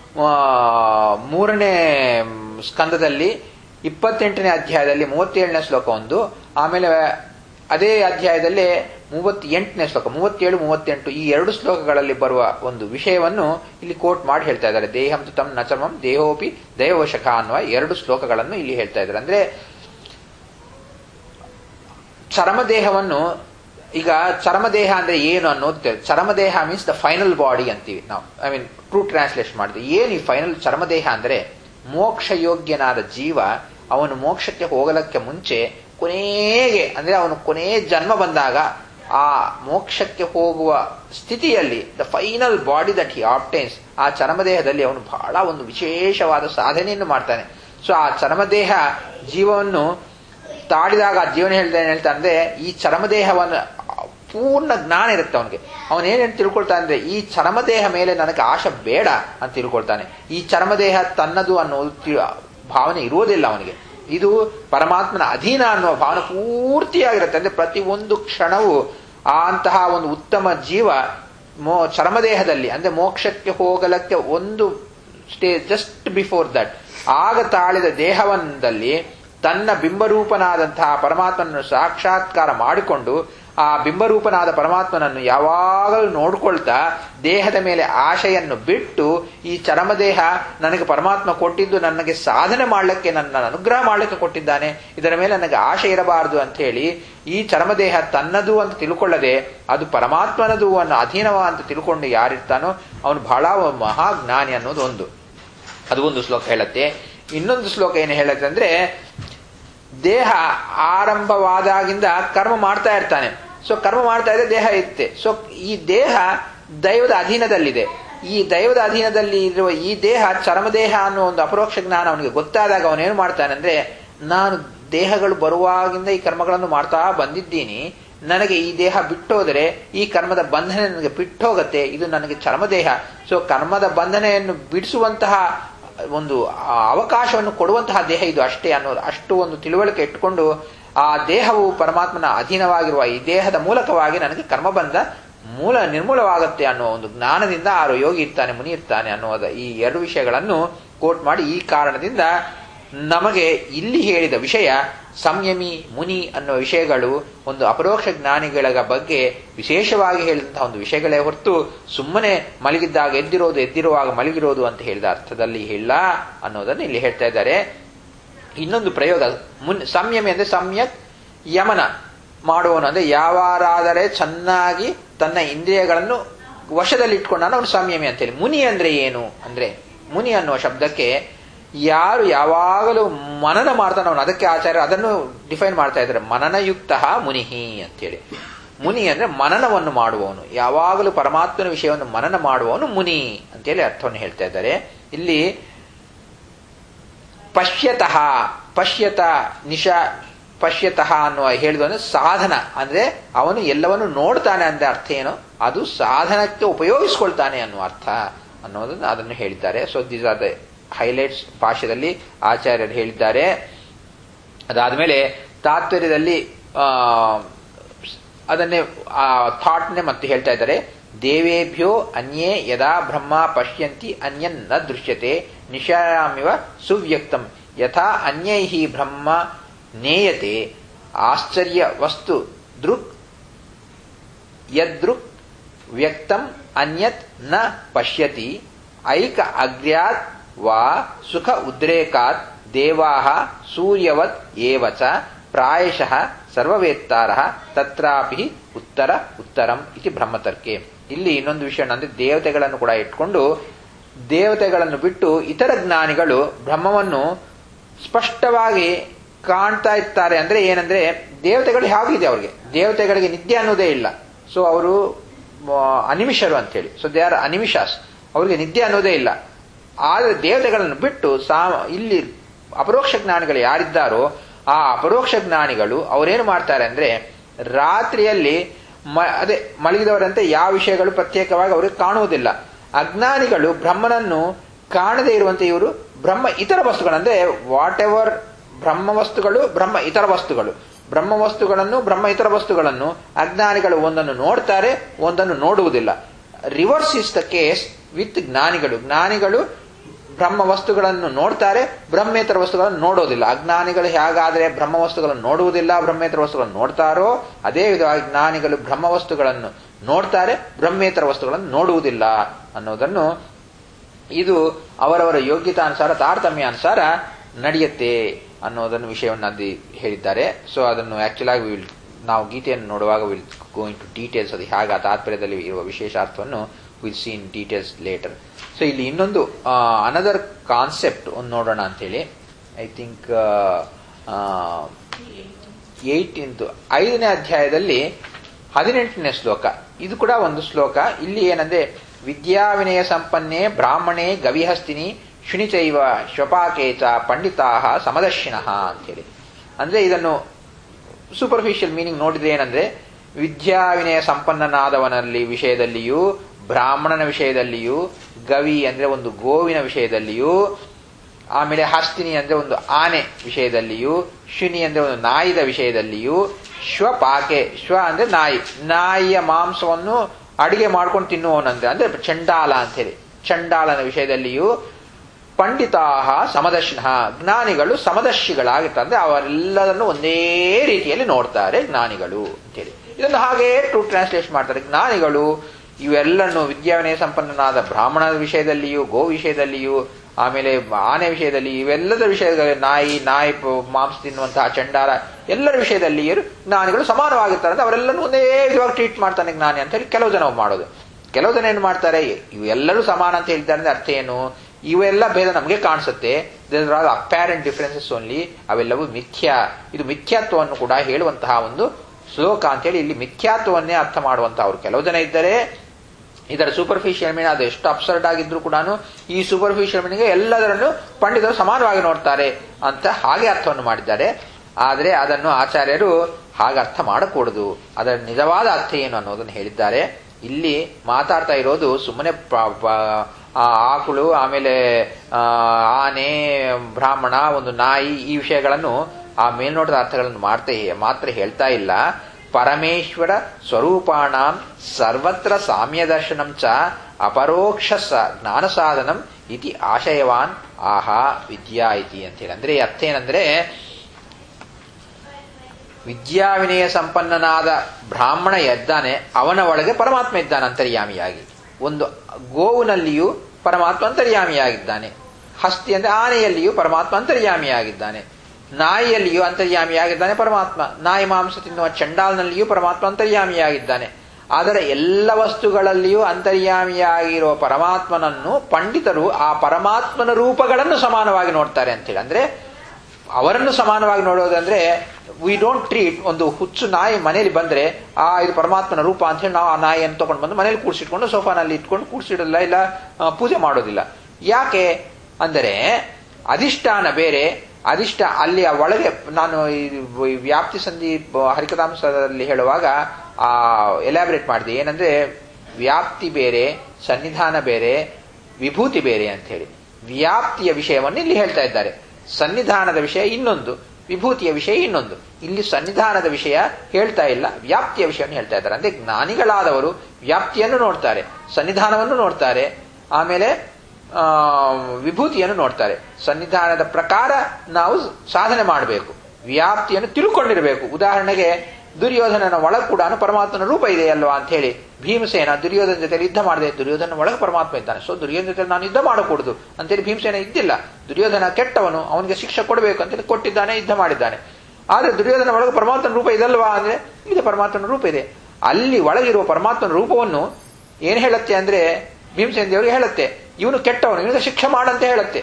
ಮೂರನೇ ಸ್ಕಂದದಲ್ಲಿ ಇಪ್ಪತ್ತೆಂಟನೇ ಅಧ್ಯಾಯದಲ್ಲಿ ಮೂವತ್ತೇಳನೇ ಶ್ಲೋಕ ಒಂದು ಆಮೇಲೆ ಅದೇ ಅಧ್ಯಾಯದಲ್ಲಿ ಮೂವತ್ತೆಂಟನೇ ಶ್ಲೋಕ ಮೂವತ್ತೇಳು ಮೂವತ್ತೆಂಟು ಈ ಎರಡು ಶ್ಲೋಕಗಳಲ್ಲಿ ಬರುವ ಒಂದು ವಿಷಯವನ್ನು ಇಲ್ಲಿ ಕೋಟ್ ಮಾಡಿ ಹೇಳ್ತಾ ಇದ್ದಾರೆ ದೇಹಂ ತಮ್ ನಚಮಂ ದೇಹೋಪಿ ದೈವಶಕ ಅನ್ನುವ ಎರಡು ಶ್ಲೋಕಗಳನ್ನು ಇಲ್ಲಿ ಹೇಳ್ತಾ ಇದ್ದಾರೆ ಅಂದ್ರೆ ಚರ್ಮದೇಹವನ್ನು ಈಗ ಚರ್ಮದೇಹ ಅಂದ್ರೆ ಏನು ಅನ್ನೋದು ಚರ್ಮದೇಹ ಮೀನ್ಸ್ ದ ಫೈನಲ್ ಬಾಡಿ ಅಂತೀವಿ ನಾವು ಐ ಮೀನ್ ಟ್ರೂ ಟ್ರಾನ್ಸ್ಲೇಷನ್ ಮಾಡ್ತೀವಿ ಏನು ಈ ಫೈನಲ್ ಚರ್ಮದೇಹ ಅಂದ್ರೆ ಮೋಕ್ಷ ಯೋಗ್ಯನಾದ ಜೀವ ಅವನು ಮೋಕ್ಷಕ್ಕೆ ಹೋಗಲಕ್ಕೆ ಮುಂಚೆ ಕೊನೆಗೆ ಅಂದ್ರೆ ಅವನು ಕೊನೆ ಜನ್ಮ ಬಂದಾಗ ಆ ಮೋಕ್ಷಕ್ಕೆ ಹೋಗುವ ಸ್ಥಿತಿಯಲ್ಲಿ the final body that he obtains ಆ ಚರ್ಮದೇಹದಲ್ಲಿ ಅವನು ಬಹಳ ಒಂದು ವಿಶೇಷವಾದ ಸಾಧನೆಯನ್ನು ಮಾಡ್ತಾನೆ ಸೊ ಆ ಚರ್ಮದೇಹ ಜೀವವನ್ನು ತಾಡಿದಾಗ ಆ ಜೀವನ ಹೇಳ್ತಾ ಏನ್ ಹೇಳ್ತಾ ಅಂದ್ರೆ ಈ ಚರ್ಮದೇಹವನ್ನು ಪೂರ್ಣ ಜ್ಞಾನ ಇರುತ್ತೆ ಅವನಿಗೆ ಅವನೇನೇನು ತಿಳ್ಕೊಳ್ತಾನೆ ಅಂದ್ರೆ ಈ ಚರ್ಮದೇಹ ಮೇಲೆ ನನಗೆ ಆಶೆ ಬೇಡ ಅಂತ ತಿಳ್ಕೊಳ್ತಾನೆ ಈ ಚರ್ಮದೇಹ ತನ್ನದು ಅನ್ನೋ ತಿ- ಭಾವನೆ ಇರುವುದಿಲ್ಲ ಅವನಿಗೆ ಇದು ಪರಮಾತ್ಮನ ಅಧೀನ ಅನ್ನುವ ಭಾವನೆ ಪೂರ್ತಿಯಾಗಿರುತ್ತೆ ಅಂದ್ರೆ ಪ್ರತಿ ಒಂದು ಕ್ಷಣವೂ ಆ ಅಂತಹ ಒಂದು ಉತ್ತಮ ಜೀವ ಮೋ ಚರ್ಮದೇಹದಲ್ಲಿ ಅಂದ್ರೆ ಮೋಕ್ಷಕ್ಕೆ ಹೋಗಲಕ್ಕೆ ಒಂದು ಸ್ಟೇ ಜಸ್ಟ್ ಬಿಫೋರ್ ದಟ್ ಆಗ ತಾಳಿದ ದೇಹವನ್ನಲ್ಲಿ ತನ್ನ ಬಿಂಬರೂಪನಾದಂತಹ ಪರಮಾತ್ಮನನ್ನು ಸಾಕ್ಷಾತ್ಕಾರ ಮಾಡಿಕೊಂಡು ಆ ಬಿಂಬರೂಪನಾದ ಪರಮಾತ್ಮನನ್ನು ಯಾವಾಗಲೂ ನೋಡ್ಕೊಳ್ತಾ ದೇಹದ ಮೇಲೆ ಆಶೆಯನ್ನು ಬಿಟ್ಟು ಈ ಚರಮದೇಹ ನನಗೆ ಪರಮಾತ್ಮ ಕೊಟ್ಟಿದ್ದು ನನಗೆ ಸಾಧನೆ ಮಾಡಲಿಕ್ಕೆ ನನ್ನ ಅನುಗ್ರಹ ಮಾಡಲಿಕ್ಕೆ ಕೊಟ್ಟಿದ್ದಾನೆ ಇದರ ಮೇಲೆ ನನಗೆ ಆಶೆ ಇರಬಾರದು ಅಂತ ಹೇಳಿ ಈ ಚರ್ಮದೇಹ ತನ್ನದು ಅಂತ ತಿಳ್ಕೊಳ್ಳದೆ ಅದು ಪರಮಾತ್ಮನದು ಅನ್ನೋ ಅಧೀನವ ಅಂತ ತಿಳ್ಕೊಂಡು ಯಾರಿರ್ತಾನೋ ಅವನು ಬಹಳ ಮಹಾಜ್ಞಾನಿ ಅನ್ನೋದು ಒಂದು ಅದು ಒಂದು ಶ್ಲೋಕ ಹೇಳುತ್ತೆ ಇನ್ನೊಂದು ಶ್ಲೋಕ ಏನು ಹೇಳುತ್ತೆ ಅಂದ್ರೆ ದೇಹ ಆರಂಭವಾದಾಗಿಂದ ಕರ್ಮ ಮಾಡ್ತಾ ಇರ್ತಾನೆ ಸೊ ಕರ್ಮ ಮಾಡ್ತಾ ಇದ್ರೆ ದೇಹ ಇರುತ್ತೆ ಸೊ ಈ ದೇಹ ದೈವದ ಅಧೀನದಲ್ಲಿದೆ ಈ ದೈವದ ಅಧೀನದಲ್ಲಿ ಇರುವ ಈ ದೇಹ ಚರ್ಮದೇಹ ಅನ್ನೋ ಒಂದು ಅಪರೋಕ್ಷ ಜ್ಞಾನ ಅವನಿಗೆ ಗೊತ್ತಾದಾಗ ಅವನೇನು ಮಾಡ್ತಾನೆ ಅಂದ್ರೆ ನಾನು ದೇಹಗಳು ಬರುವಾಗಿಂದ ಈ ಕರ್ಮಗಳನ್ನು ಮಾಡ್ತಾ ಬಂದಿದ್ದೀನಿ ನನಗೆ ಈ ದೇಹ ಬಿಟ್ಟೋದರೆ ಈ ಕರ್ಮದ ಬಂಧನ ನನಗೆ ಬಿಟ್ಟೋಗತ್ತೆ ಇದು ನನಗೆ ಚರ್ಮದೇಹ ಸೊ ಕರ್ಮದ ಬಂಧನೆಯನ್ನು ಬಿಡಿಸುವಂತಹ ಒಂದು ಆ ಅವಕಾಶವನ್ನು ಕೊಡುವಂತಹ ದೇಹ ಇದು ಅಷ್ಟೇ ಅನ್ನೋದು ಅಷ್ಟು ಒಂದು ತಿಳುವಳಿಕೆ ಇಟ್ಟುಕೊಂಡು ಆ ದೇಹವು ಪರಮಾತ್ಮನ ಅಧೀನವಾಗಿರುವ ಈ ದೇಹದ ಮೂಲಕವಾಗಿ ನನಗೆ ಕರ್ಮಬಂಧ ಮೂಲ ನಿರ್ಮೂಲವಾಗುತ್ತೆ ಅನ್ನೋ ಒಂದು ಜ್ಞಾನದಿಂದ ಆ ಯೋಗಿ ಇರ್ತಾನೆ ಮುನಿ ಇರ್ತಾನೆ ಅನ್ನೋದ ಈ ಎರಡು ವಿಷಯಗಳನ್ನು ಕೋಟ್ ಮಾಡಿ ಈ ಕಾರಣದಿಂದ ನಮಗೆ ಇಲ್ಲಿ ಹೇಳಿದ ವಿಷಯ ಸಂಯಮಿ ಮುನಿ ಅನ್ನೋ ವಿಷಯಗಳು ಒಂದು ಅಪರೋಕ್ಷ ಜ್ಞಾನಿಗಳ ಬಗ್ಗೆ ವಿಶೇಷವಾಗಿ ಹೇಳಿದಂತಹ ಒಂದು ವಿಷಯಗಳೇ ಹೊರತು ಸುಮ್ಮನೆ ಮಲಗಿದ್ದಾಗ ಎದ್ದಿರೋದು ಎದ್ದಿರುವಾಗ ಮಲಗಿರೋದು ಅಂತ ಹೇಳಿದ ಅರ್ಥದಲ್ಲಿ ಇಲ್ಲ ಅನ್ನೋದನ್ನು ಇಲ್ಲಿ ಹೇಳ್ತಾ ಇದ್ದಾರೆ ಇನ್ನೊಂದು ಪ್ರಯೋಗ ಮುನ್ ಸಂಯಮಿ ಅಂದ್ರೆ ಸಮ್ಯಕ್ ಯಮನ ಮಾಡುವವನು ಅಂದ್ರೆ ಯಾವಾರಾದರೆ ಚೆನ್ನಾಗಿ ತನ್ನ ಇಂದ್ರಿಯಗಳನ್ನು ವಶದಲ್ಲಿ ಇಟ್ಕೊಂಡಾನ ಅವನು ಸಂಯಮಿ ಅಂತೇಳಿ ಮುನಿ ಅಂದ್ರೆ ಏನು ಅಂದ್ರೆ ಮುನಿ ಅನ್ನುವ ಶಬ್ದಕ್ಕೆ ಯಾರು ಯಾವಾಗಲೂ ಮನನ ಮಾಡ್ತಾನೆ ಅವನು ಅದಕ್ಕೆ ಆಚಾರ್ಯ ಅದನ್ನು ಡಿಫೈನ್ ಮಾಡ್ತಾ ಇದ್ದಾರೆ ಮನನಯುಕ್ತ ಮುನಿಹಿ ಅಂತೇಳಿ ಮುನಿ ಅಂದ್ರೆ ಮನನವನ್ನು ಮಾಡುವವನು ಯಾವಾಗಲೂ ಪರಮಾತ್ಮನ ವಿಷಯವನ್ನು ಮನನ ಮಾಡುವವನು ಮುನಿ ಅಂತೇಳಿ ಅರ್ಥವನ್ನು ಹೇಳ್ತಾ ಇದ್ದಾರೆ ಇಲ್ಲಿ ಪಶ್ಯತಃ ಪಶ್ಯತ ನಿಶಾ ಪಶ್ಯತಃ ಅನ್ನುವ ಹೇಳಿದವನು ಸಾಧನ ಅಂದ್ರೆ ಅವನು ಎಲ್ಲವನ್ನು ನೋಡ್ತಾನೆ ಅಂತ ಅರ್ಥ ಏನು ಅದು ಸಾಧನಕ್ಕೆ ಉಪಯೋಗಿಸ್ಕೊಳ್ತಾನೆ ಅನ್ನುವ ಅರ್ಥ ಅನ್ನೋದನ್ನು ಅದನ್ನು ಹೇಳಿದ್ದಾರೆ so these are the highlights ಭಾಷೆಯಲ್ಲಿ ಆಚಾರ್ಯರು ಹೇಳಿದ್ದಾರೆ ಅದಾದ್ಮೇಲೆ ತಾತ್ಪರ್ಯದಲ್ಲಿ ಆ ಅದನ್ನೇ ಆ ಥಾಟ್ನೆ ಮತ್ತೆ ಹೇಳ್ತಾ ಇದ್ದಾರೆ ದೇವೇಭ್ಯೋ ಅನ್ಯೇ ಯದಾ ಬ್ರಹ್ಮ ಪಶ್ಯಂತಿ ಅನ್ಯನ್ ನ ದೃಶ್ಯತೆ ನಿಶಾಯಾಮಿವ ಸುವ್ಯಕ್ತಂ ಯಥಾ ಅನ್ಯೈ ಬ್ರಹ್ಮ ನೇಯತೆ ಆಶ್ಚರ್ಯ ವಸ್ತು ದೃಕ್ ಯದೃಕ್ ವ್ಯಕ್ತಂ ಅನ್ಯತ್ ನ ಪಶ್ಯತಿ ಐಕ ಅಗ್ರ್ಯಾತ್ ವಾ ಸುಖ ಉದ್ರೇಕಾತ್ ದೇವಾಹ ಸೂರ್ಯವತ್ ಏವಚ ಪ್ರಾಯಶಃ ಸರ್ವವೇತ್ತಾರ ತತ್ರಾಪಿ ಉತ್ತರ ಉತ್ತರಂ ಇತಿ ಬ್ರಹ್ಮತರ್ಕೆ ಇಲ್ಲಿ ಇನ್ನೊಂದು ವಿಷಯ ಅಂದ್ರೆ ದೇವತೆಗಳನ್ನು ಕೂಡ ಇಟ್ಕೊಂಡು ದೇವತೆಗಳನ್ನು ಬಿಟ್ಟು ಇತರ ಜ್ಞಾನಿಗಳು ಬ್ರಹ್ಮವನ್ನು ಸ್ಪಷ್ಟವಾಗಿ ಕಾಣ್ತಾ ಇರ್ತಾರೆ ಅಂದ್ರೆ ಏನಂದ್ರೆ ದೇವತೆಗಳು ಹೇಗಿದೆ ಅವ್ರಿಗೆ ದೇವತೆಗಳಿಗೆ ನಿದ್ದೆ ಅನ್ನೋದೇ ಇಲ್ಲ ಸೊ ಅವರು ಅನಿಮಿಷರು ಅಂತೇಳಿ ಸೊ ದೇ ಆರ್ ಅನಿಮಿಷಾಸ್ ಅವ್ರಿಗೆ ನಿದ್ದೆ ಅನ್ನೋದೇ ಇಲ್ಲ ಆದರೆ ದೇವತೆಗಳನ್ನು ಬಿಟ್ಟು ಸಾ ಇಲ್ಲಿ ಅಪರೋಕ್ಷ ಜ್ಞಾನಿಗಳು ಯಾರಿದ್ದಾರೋ ಆ ಅಪರೋಕ್ಷ ಜ್ಞಾನಿಗಳು ಅವರೇನು ಮಾಡ್ತಾರೆ ಅಂದ್ರೆ ರಾತ್ರಿಯಲ್ಲಿ ಮ ಅದೇ ಮಲಗಿದವರಂತೆ ಯಾವ ವಿಷಯಗಳು ಪ್ರತ್ಯೇಕವಾಗಿ ಅವರಿಗೆ ಕಾಣುವುದಿಲ್ಲ ಅಜ್ಞಾನಿಗಳು ಬ್ರಹ್ಮನನ್ನು ಕಾಣದೇ ಇರುವಂತೆ ಇವರು ಬ್ರಹ್ಮ ಇತರ ವಸ್ತುಗಳು ಅಂದ್ರೆ ವಾಟ್ ಎವರ್ ಬ್ರಹ್ಮ ವಸ್ತುಗಳು ಬ್ರಹ್ಮ ಇತರ ವಸ್ತುಗಳು ಬ್ರಹ್ಮ ವಸ್ತುಗಳನ್ನು ಬ್ರಹ್ಮ ಇತರ ವಸ್ತುಗಳನ್ನು ಅಜ್ಞಾನಿಗಳು ಒಂದನ್ನು ನೋಡ್ತಾರೆ ಒಂದನ್ನು ನೋಡುವುದಿಲ್ಲ reverse is the case with ಜ್ಞಾನಿಗಳು ಜ್ಞಾನಿಗಳು ಬ್ರಹ್ಮ ವಸ್ತುಗಳನ್ನು ನೋಡ್ತಾರೆ ಬ್ರಹ್ಮೇತರ ವಸ್ತುಗಳನ್ನು ನೋಡೋದಿಲ್ಲ ಅಜ್ಞಾನಿಗಳು ಹೇಗಾದರೆ ಬ್ರಹ್ಮ ವಸ್ತುಗಳನ್ನು ನೋಡುವುದಿಲ್ಲ ಬ್ರಹ್ಮೇತರ ವಸ್ತುಗಳನ್ನು ನೋಡ್ತಾರೋ ಅದೇ ವಿಧವಾಗಿ ಜ್ಞಾನಿಗಳು ಬ್ರಹ್ಮ ವಸ್ತುಗಳನ್ನು ನೋಡ್ತಾರೆ ಬ್ರಹ್ಮೇತರ ವಸ್ತುಗಳನ್ನು ನೋಡುವುದಿಲ್ಲ ಅನ್ನೋದನ್ನು ಇದು ಅವರವರ ಯೋಗ್ಯತಾನುಸಾರ ತಾರತಮ್ಯಾನುಸಾರ ನಡೆಯುತ್ತೆ ಅನ್ನೋದನ್ನು ವಿಷಯವನ್ನು ಅಲ್ಲಿ ಹೇಳಿದ್ದಾರೆ ಸೊ ಅದನ್ನು ಆಕ್ಚುಲ್ ಆಗಿ ವಿಲ್ ನಾವು ಗೀತೆಯನ್ನು ನೋಡುವಾಗ ವಿಲ್ ಗೋಯಿಂಗ್ ಟು ಡೀಟೇಲ್ಸ್ ಅದು ಹೇಗೆ ಆ ತಾತ್ಪರ್ಯದಲ್ಲಿ ಇರುವ ವಿಶೇಷಾರ್ಥವನ್ನು will see in details later so ಇಲ್ಲಿ ಇನ್ನೊಂದು ಅನದರ್ ಕಾನ್ಸೆಪ್ಟ್ ಒಂದು ನೋಡೋಣ ಅಂತೇಳಿ ಐ ಥಿಂಕ್ ಏಯ್ಟೀನ್ತ್ ಐದನೇ ಅಧ್ಯಾಯದಲ್ಲಿ ಹದಿನೆಂಟನೇ ಶ್ಲೋಕ ಇದು ಕೂಡ ಒಂದು ಶ್ಲೋಕ ಇಲ್ಲಿ ಏನಂದ್ರೆ ವಿದ್ಯಾವಿನಯ ಸಂಪನ್ನೆ ಬ್ರಾಹ್ಮಣೇ ಗವಿಹಸ್ತಿನಿ ಶುನಿಚೈವ ಶ್ವಪಾಕೇಚ ಪಂಡಿತಾ ಸಮದರ್ಶಿನಃ ಅಂತೇಳಿ ಅಂದ್ರೆ ಇದನ್ನು ಸೂಪರ್ಫಿಷಿಯಲ್ ಮೀನಿಂಗ್ ನೋಡಿದ್ರೆ ಏನಂದ್ರೆ ವಿದ್ಯಾವಿನಯ ಸಂಪನ್ನನಾದವನಲ್ಲಿ ವಿಷಯದಲ್ಲಿಯೂ ಬ್ರಾಹ್ಮಣನ ವಿಷಯದಲ್ಲಿಯೂ ಗವಿ ಅಂದ್ರೆ ಒಂದು ಗೋವಿನ ವಿಷಯದಲ್ಲಿಯೂ ಆಮೇಲೆ ಹಸ್ತಿನಿ ಅಂದ್ರೆ ಒಂದು ಆನೆ ವಿಷಯದಲ್ಲಿಯೂ ಶುನಿ ಅಂದ್ರೆ ಒಂದು ನಾಯಿದ ವಿಷಯದಲ್ಲಿಯೂ ಶ್ವಪಾಕೆ ಶ್ವ ಅಂದ್ರೆ ನಾಯಿ ನಾಯಿಯ ಮಾಂಸವನ್ನು ಅಡಿಗೆ ಮಾಡ್ಕೊಂಡು ತಿನ್ನುವವನಂದ್ರೆ ಅಂದ್ರೆ ಚಂಡಾಲ ಅಂತ ಹೇಳಿ ಚಂಡಾಲನ ವಿಷಯದಲ್ಲಿಯೂ ಪಂಡಿತಾಹ ಸಮದರ್ಶಿನ ಜ್ಞಾನಿಗಳು ಸಮದರ್ಶಿಗಳಾಗಿರ್ತಾರೆ ಅಂದ್ರೆ ಅವರೆಲ್ಲರನ್ನು ಒಂದೇ ರೀತಿಯಲ್ಲಿ ನೋಡ್ತಾರೆ ಜ್ಞಾನಿಗಳು ಅಂತೇಳಿ ಇದನ್ನು ಹಾಗೆ ಟು ಟ್ರಾನ್ಸ್ಲೇಟ್ ಮಾಡ್ತಾರೆ ಜ್ಞಾನಿಗಳು ಇವೆಲ್ಲನ್ನು ವಿದ್ಯಾವಿನಯ ಸಂಪನ್ನನಾದ ಬ್ರಾಹ್ಮಣರ ವಿಷಯದಲ್ಲಿಯೂ ಗೋ ವಿಷಯದಲ್ಲಿಯೂ ಆಮೇಲೆ ಆನೆ ವಿಷಯದಲ್ಲಿ ಇವೆಲ್ಲದ ವಿಷಯದಲ್ಲಿ ನಾಯಿ ನಾಯಿ ಪ- ಮಾಂಸ ತಿನ್ನುವಂತಹ ಚಂಡಾಲ ಎಲ್ಲರ ವಿಷಯದಲ್ಲಿ ಜ್ಞಾನಿಗಳು ಸಮಾನವಾಗಿರ್ತಾರೆ ಅಂದ್ರೆ ಅವರೆಲ್ಲರೂ ಒಂದೇ ವಿಧವಾಗಿ ಟ್ರೀಟ್ ಮಾಡ್ತಾನೆ ಜ್ಞಾನಿ ಅಂತ ಹೇಳಿ ಕೆಲವು ಜನ ಮಾಡೋದು ಕೆಲವು ಜನ ಏನ್ ಮಾಡ್ತಾರೆ ಇವೆಲ್ಲರೂ ಸಮಾನ ಅಂತ ಹೇಳ್ತಾರೆ ಅಂದ್ರೆ ಅರ್ಥ ಏನು ಇವೆಲ್ಲ ಭೇದ ನಮಗೆ ಕಾಣಿಸುತ್ತೆ ಅಪ್ಯಾರೆಂಟ್ ಡಿಫರೆನ್ಸಸ್ ಓನ್ಲಿ ಅವೆಲ್ಲವೂ ಮಿಥ್ಯ ಇದು ಮಿಥ್ಯಾತ್ವವನ್ನು ಕೂಡ ಹೇಳುವಂತಹ ಒಂದು ಶ್ಲೋಕ ಅಂತೇಳಿ ಇಲ್ಲಿ ಮಿಥ್ಯಾತ್ವವನ್ನೇ ಅರ್ಥ ಮಾಡುವಂತಹ ಅವರು ಕೆಲವು ಜನ ಇದ್ದರೆ ಇದರ ಸೂಪರ್ಫಿಷಿಯಲ್ ಮೀನ್ ಅದು ಎಷ್ಟು ಅಪ್ಸರ್ಡ್ ಆಗಿದ್ರು ಕೂಡ ಈ ಸೂಪರ್ಫಿಷಿಯಲ್ ಮೀನಿಗೆ ಎಲ್ಲದರನ್ನು ಪಂಡಿತರು ಸಮಾನವಾಗಿ ನೋಡ್ತಾರೆ ಅಂತ ಹಾಗೆ ಅರ್ಥವನ್ನು ಮಾಡಿದ್ದಾರೆ ಆದರೆ ಅದನ್ನು ಆಚಾರ್ಯರು ಹಾಗೆ ಅರ್ಥ ಮಾಡಕೂಡದು ಅದರ ನಿಜವಾದ ಅರ್ಥ ಏನು ಅನ್ನೋದನ್ನು ಹೇಳಿದ್ದಾರೆ ಇಲ್ಲಿ ಮಾತಾಡ್ತಾ ಇರೋದು ಸುಮ್ಮನೆ ಪ- ಪ- ಆ ಆಕಳು ಆಮೇಲೆ ಆ, ಆನೆ ಬ್ರಾಹ್ಮಣ ಒಂದು ನಾಯಿ ಈ ವಿಷಯಗಳನ್ನು ಆ ಮೇಲ್ನೋಟದ ಅರ್ಥಗಳನ್ನು ಮಾಡ್ತಾ ಮಾತ್ರ ಹೇಳ್ತಾ ಇಲ್ಲ ಪರಮೇಶ್ವರ ಸ್ವರೂಪಾಣ ಸರ್ವತ್ರ ಸಾಮ್ಯ ದರ್ಶನಂ ಚ ಅಪರೋಕ್ಷ ಸ- ಜ್ಞಾನ ಸಾಧನಂ ಇತಿ ಆಶಯವಾನ್ ಆಹಾ ವಿದ್ಯಾ ಇತಿ ಅಂತೇಳಿ ಅಂದ್ರೆ ಈ ಅರ್ಥ ಏನಂದ್ರೆ ವಿದ್ಯಾವಿನಯ ಸಂಪನ್ನನಾದ ಬ್ರಾಹ್ಮಣ ಎದ್ದಾನೆ ಅವನ ಒಳಗೆ ಪರಮಾತ್ಮ ಇದ್ದಾನೆ ಅಂತರ್ಯಾಮಿಯಾಗಿ ಒಂದು ಗೋವಿನಲ್ಲಿಯೂ ಪರಮಾತ್ಮ ಅಂತರ್ಯಾಮಿಯಾಗಿದ್ದಾನೆ ಹಸ್ತಿ ಅಂದ್ರೆ ಆನೆಯಲ್ಲಿಯೂ ಪರಮಾತ್ಮ ಅಂತರ್ಯಾಮಿಯಾಗಿದ್ದಾನೆ ನಾಯಿಯಲ್ಲಿಯೂ ಅಂತರ್ಯಾಮಿಯಾಗಿದ್ದಾನೆ ಪರಮಾತ್ಮ ನಾಯಿ ಮಾಂಸ ತಿನ್ನುವ ಚಂಡಾಲ್ನಲ್ಲಿಯೂ ಪರಮಾತ್ಮ ಅಂತರ್ಯಾಮಿಯಾಗಿದ್ದಾನೆ ಆದರೆ ಎಲ್ಲ ವಸ್ತುಗಳಲ್ಲಿಯೂ ಅಂತರ್ಯಾಮಿಯಾಗಿರುವ ಪರಮಾತ್ಮನನ್ನು ಪಂಡಿತರು ಆ ಪರಮಾತ್ಮನ ರೂಪಗಳನ್ನು ಸಮಾನವಾಗಿ ನೋಡ್ತಾರೆ ಅಂತೇಳಿ ಅಂದ್ರೆ ಅವರನ್ನು ಸಮಾನವಾಗಿ ನೋಡೋದಂದ್ರೆ ವಿ ಡೋಂಟ್ ಟ್ರೀಟ್ ಒಂದು ಹುಚ್ಚು ನಾಯಿ ಮನೆಯಲ್ಲಿ ಬಂದ್ರೆ ಆ ಇದು ಪರಮಾತ್ಮನ ರೂಪ ಅಂತ ಹೇಳಿ ನಾವು ಆ ನಾಯಿಯನ್ನು ತಗೊಂಡು ಬಂದು ಮನೇಲಿ ಕೂಡಿಸಿಟ್ಕೊಂಡು ಸೋಫಾನಲ್ಲಿ ಇಟ್ಕೊಂಡು ಕೂಡಿಸಿಡಲ್ಲ ಇಲ್ಲ ಆ, ಪೂಜೆ ಮಾಡೋದಿಲ್ಲ ಯಾಕೆ ಅಂದರೆ ಅಧಿಷ್ಠಾನ ಬೇರೆ ಅಧಿಷ್ಠ ಅಲ್ಲಿ ಆ ಒಳಗೆ ನಾನು ಈ ಈ ವ್ಯಾಪ್ತಿ ಸಂಧಿ ಬ- ಹರಿಕಥಾಂಸದಲ್ಲಿ ಹೇಳುವಾಗ ಆ ಎಲಾಬ್ರೇಟ್ ಮಾಡಿದೆ ಏನಂದ್ರೆ ವ್ಯಾಪ್ತಿ ಬೇರೆ ಸನ್ನಿಧಾನ ಬೇರೆ ವಿಭೂತಿ ಬೇರೆ ಅಂತ ಹೇಳಿ ವ್ಯಾಪ್ತಿಯ ವಿಷಯವನ್ನು ಇಲ್ಲಿ ಹೇಳ್ತಾ ಇದ್ದಾರೆ ಸನ್ನಿಧಾನದ ವಿಷಯ ಇನ್ನೊಂದು ವಿಭೂತಿಯ ವಿಷಯ ಇನ್ನೊಂದು ಇಲ್ಲಿ ಸನ್ನಿಧಾನದ ವಿಷಯ ಹೇಳ್ತಾ ಇಲ್ಲ ವ್ಯಾಪ್ತಿಯ ವಿಷಯವನ್ನು ಹೇಳ್ತಾ ಇದ್ದಾರೆ ಅಂದ್ರೆ ಜ್ಞಾನಿಗಳಾದವರು ವ್ಯಾಪ್ತಿಯನ್ನು ನೋಡ್ತಾರೆ ಸನ್ನಿಧಾನವನ್ನು ನೋಡ್ತಾರೆ ಆಮೇಲೆ ಆ, ವಿಭೂತಿಯನ್ನು ನೋಡ್ತಾರೆ ಸನ್ನಿಧಾನದ ಪ್ರಕಾರ ನಾವು ಸಾಧನೆ ಮಾಡಬೇಕು ವ್ಯಾಪ್ತಿಯನ್ನು ತಿಳ್ಕೊಂಡಿರಬೇಕು ಉದಾಹರಣೆಗೆ ದುರ್ಯೋಧನನ ಒಳಗೆ ಕೂಡ ಪರಮಾತ್ಮನ ರೂಪ ಇದೆ ಅಲ್ವಾ ಅಂತ ಹೇಳಿ ಭೀಮಸೇನ ದುರ್ಯೋಧನ ಜೊತೆ ಯುದ್ಧ ಮಾಡಿದೆ ದುರ್ಯೋಧನ ಒಳಗೆ ಪರಮಾತ್ಮ ಇದ್ದಾನೆ ಸೊ ದುರ್ಯೋಧನ ಜೊತೆ ನಾನು ಯುದ್ಧ ಮಾಡಕೂಡದು ಅಂತೇಳಿ ಭೀಮಸೇನ ಇದ್ದಿಲ್ಲ ದುರ್ಯೋಧನ ಕೆಟ್ಟವನು ಅವನಿಗೆ ಶಿಕ್ಷೆ ಕೊಡಬೇಕು ಅಂತೇಳಿ ಕೊಟ್ಟಿದ್ದಾನೆ ಯುದ್ಧ ಮಾಡಿದ್ದಾನೆ ಆದ್ರೆ ದುರ್ಯೋಧನ ಒಳಗೆ ಪರಮಾತ್ಮನ ರೂಪ ಇದಲ್ವಾ ಅಂದ್ರೆ ಇದೆ ಪರಮಾತ್ಮನ ರೂಪ ಇದೆ ಅಲ್ಲಿ ಒಳಗಿರುವ ಪರಮಾತ್ಮನ ರೂಪವನ್ನು ಏನ್ ಹೇಳುತ್ತೆ ಅಂದ್ರೆ ಭೀಮಸೇನ ದೇವರು ಹೇಳುತ್ತೆ ಇವನು ಕೆಟ್ಟವನು ಇವನಿಗೆ ಶಿಕ್ಷೆ ಮಾಡಂತ ಹೇಳುತ್ತೆ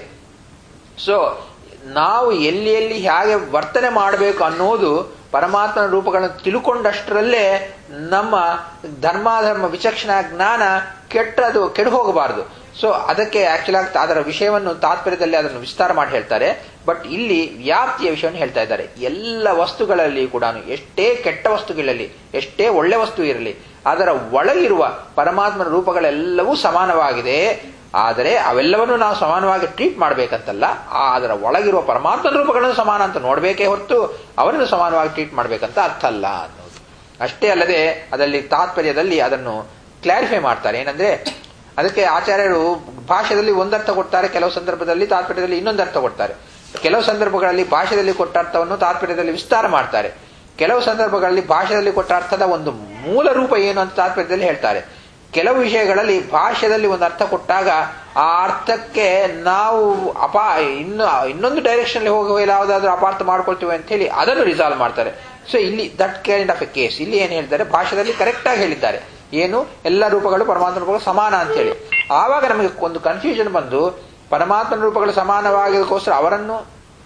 ಸೊ ನಾವು ಎಲ್ಲಿ ಎಲ್ಲಿ ಹೇಗೆ ವರ್ತನೆ ಮಾಡಬೇಕು ಅನ್ನೋದು ಪರಮಾತ್ಮನ ರೂಪಗಳನ್ನು ತಿಳ್ಕೊಂಡಷ್ಟರಲ್ಲೇ ನಮ್ಮ ಧರ್ಮಾಧರ್ಮ ವಿಚಕ್ಷಣ ಜ್ಞಾನ ಕೆಟ್ಟದು ಕೆಡು ಹೋಗಬಾರದು ಸೊ ಅದಕ್ಕೆ ಆಕ್ಚುಲ್ ಆಗಿ ಅದರ ವಿಷಯವನ್ನು ತಾತ್ಪರ್ಯದಲ್ಲಿ ಅದನ್ನು ವಿಸ್ತಾರ ಮಾಡಿ ಹೇಳ್ತಾರೆ ಬಟ್ ಇಲ್ಲಿ ವ್ಯಾಪ್ತಿಯ ವಿಷಯವನ್ನು ಹೇಳ್ತಾ ಇದ್ದಾರೆ ಎಲ್ಲ ವಸ್ತುಗಳಲ್ಲಿ ಕೂಡ ಎಷ್ಟೇ ಕೆಟ್ಟ ವಸ್ತುಗಳಲ್ಲಿ ಎಷ್ಟೇ ಒಳ್ಳೆ ವಸ್ತು ಇರಲಿ ಅದರ ಒಳಗಿರುವ ಪರಮಾತ್ಮನ ರೂಪಗಳೆಲ್ಲವೂ ಸಮಾನವಾಗಿದೆ ಆದರೆ ಅವೆಲ್ಲವನ್ನು ನಾವು ಸಮಾನವಾಗಿ ಟ್ರೀಟ್ ಮಾಡಬೇಕಂತಲ್ಲ ಆ ಅದರ ಒಳಗಿರುವ ಪರಮಾತ್ಮನ ರೂಪಗಳನ್ನು ಸಮಾನ ಅಂತ ನೋಡಬೇಕೇ ಹೊರತು ಅವರನ್ನು ಸಮಾನವಾಗಿ ಟ್ರೀಟ್ ಮಾಡಬೇಕಂತ ಅರ್ಥ ಅಲ್ಲ ಅನ್ನೋದು ಅಷ್ಟೇ ಅಲ್ಲದೆ ಅದರಲ್ಲಿ ತಾತ್ಪರ್ಯದಲ್ಲಿ ಅದನ್ನು ಕ್ಲಾರಿಫೈ ಮಾಡ್ತಾರೆ ಏನಂದ್ರೆ ಅದಕ್ಕೆ ಆಚಾರ್ಯರು ಭಾಷೆಯಲ್ಲಿ ಒಂದರ್ಥ ಕೊಡ್ತಾರೆ ಕೆಲವು ಸಂದರ್ಭದಲ್ಲಿ ತಾತ್ಪರ್ಯದಲ್ಲಿ ಇನ್ನೊಂದು ಅರ್ಥ ಕೊಡ್ತಾರೆ ಕೆಲವು ಸಂದರ್ಭಗಳಲ್ಲಿ ಭಾಷೆಯಲ್ಲಿ ಕೊಟ್ಟ ಅರ್ಥವನ್ನು ತಾತ್ಪರ್ಯದಲ್ಲಿ ವಿಸ್ತಾರ ಮಾಡ್ತಾರೆ ಕೆಲವು ಸಂದರ್ಭಗಳಲ್ಲಿ ಭಾಷೆಯಲ್ಲಿ ಕೊಟ್ಟ ಅರ್ಥದ ಒಂದು ಮೂಲ ರೂಪ ಏನು ಅಂತ ತಾತ್ಪರ್ಯದಲ್ಲಿ ಹೇಳ್ತಾರೆ ಕೆಲವು ವಿಷಯಗಳಲ್ಲಿ ಭಾಷೆಯಲ್ಲಿ ಒಂದು ಅರ್ಥ ಕೊಟ್ಟಾಗ ಆ ಅರ್ಥಕ್ಕೆ ನಾವು ಅಪಾ ಇನ್ನು ಇನ್ನೊಂದು ಡೈರೆಕ್ಷನ್ ಹೋಗುವ ಯಾವುದಾದ್ರೂ ಅಪಾರ್ಥ ಮಾಡ್ಕೊಳ್ತೀವಿ ಅಂತ ಹೇಳಿ ಅದನ್ನು ರಿಸಾಲ್ವ್ ಮಾಡ್ತಾರೆ ಸೊ ಇಲ್ಲಿ that kind of a case ಇಲ್ಲಿ ಏನು ಹೇಳ್ತಾರೆ ಭಾಷೆಯಲ್ಲಿ ಕರೆಕ್ಟ್ ಆಗಿ ಹೇಳಿದ್ದಾರೆ ಏನು ಎಲ್ಲ ರೂಪಗಳು ಪರಮಾತ್ಮ ರೂಪಗಳು ಸಮಾನ ಅಂತ ಹೇಳಿ ಆವಾಗ ನಮಗೆ ಒಂದು ಕನ್ಫ್ಯೂಷನ್ ಬಂದು ಪರಮಾತ್ಮನ ರೂಪಗಳು ಸಮಾನವಾಗಿದಕ್ಕೋಸ್ಕರ ಅವರನ್ನು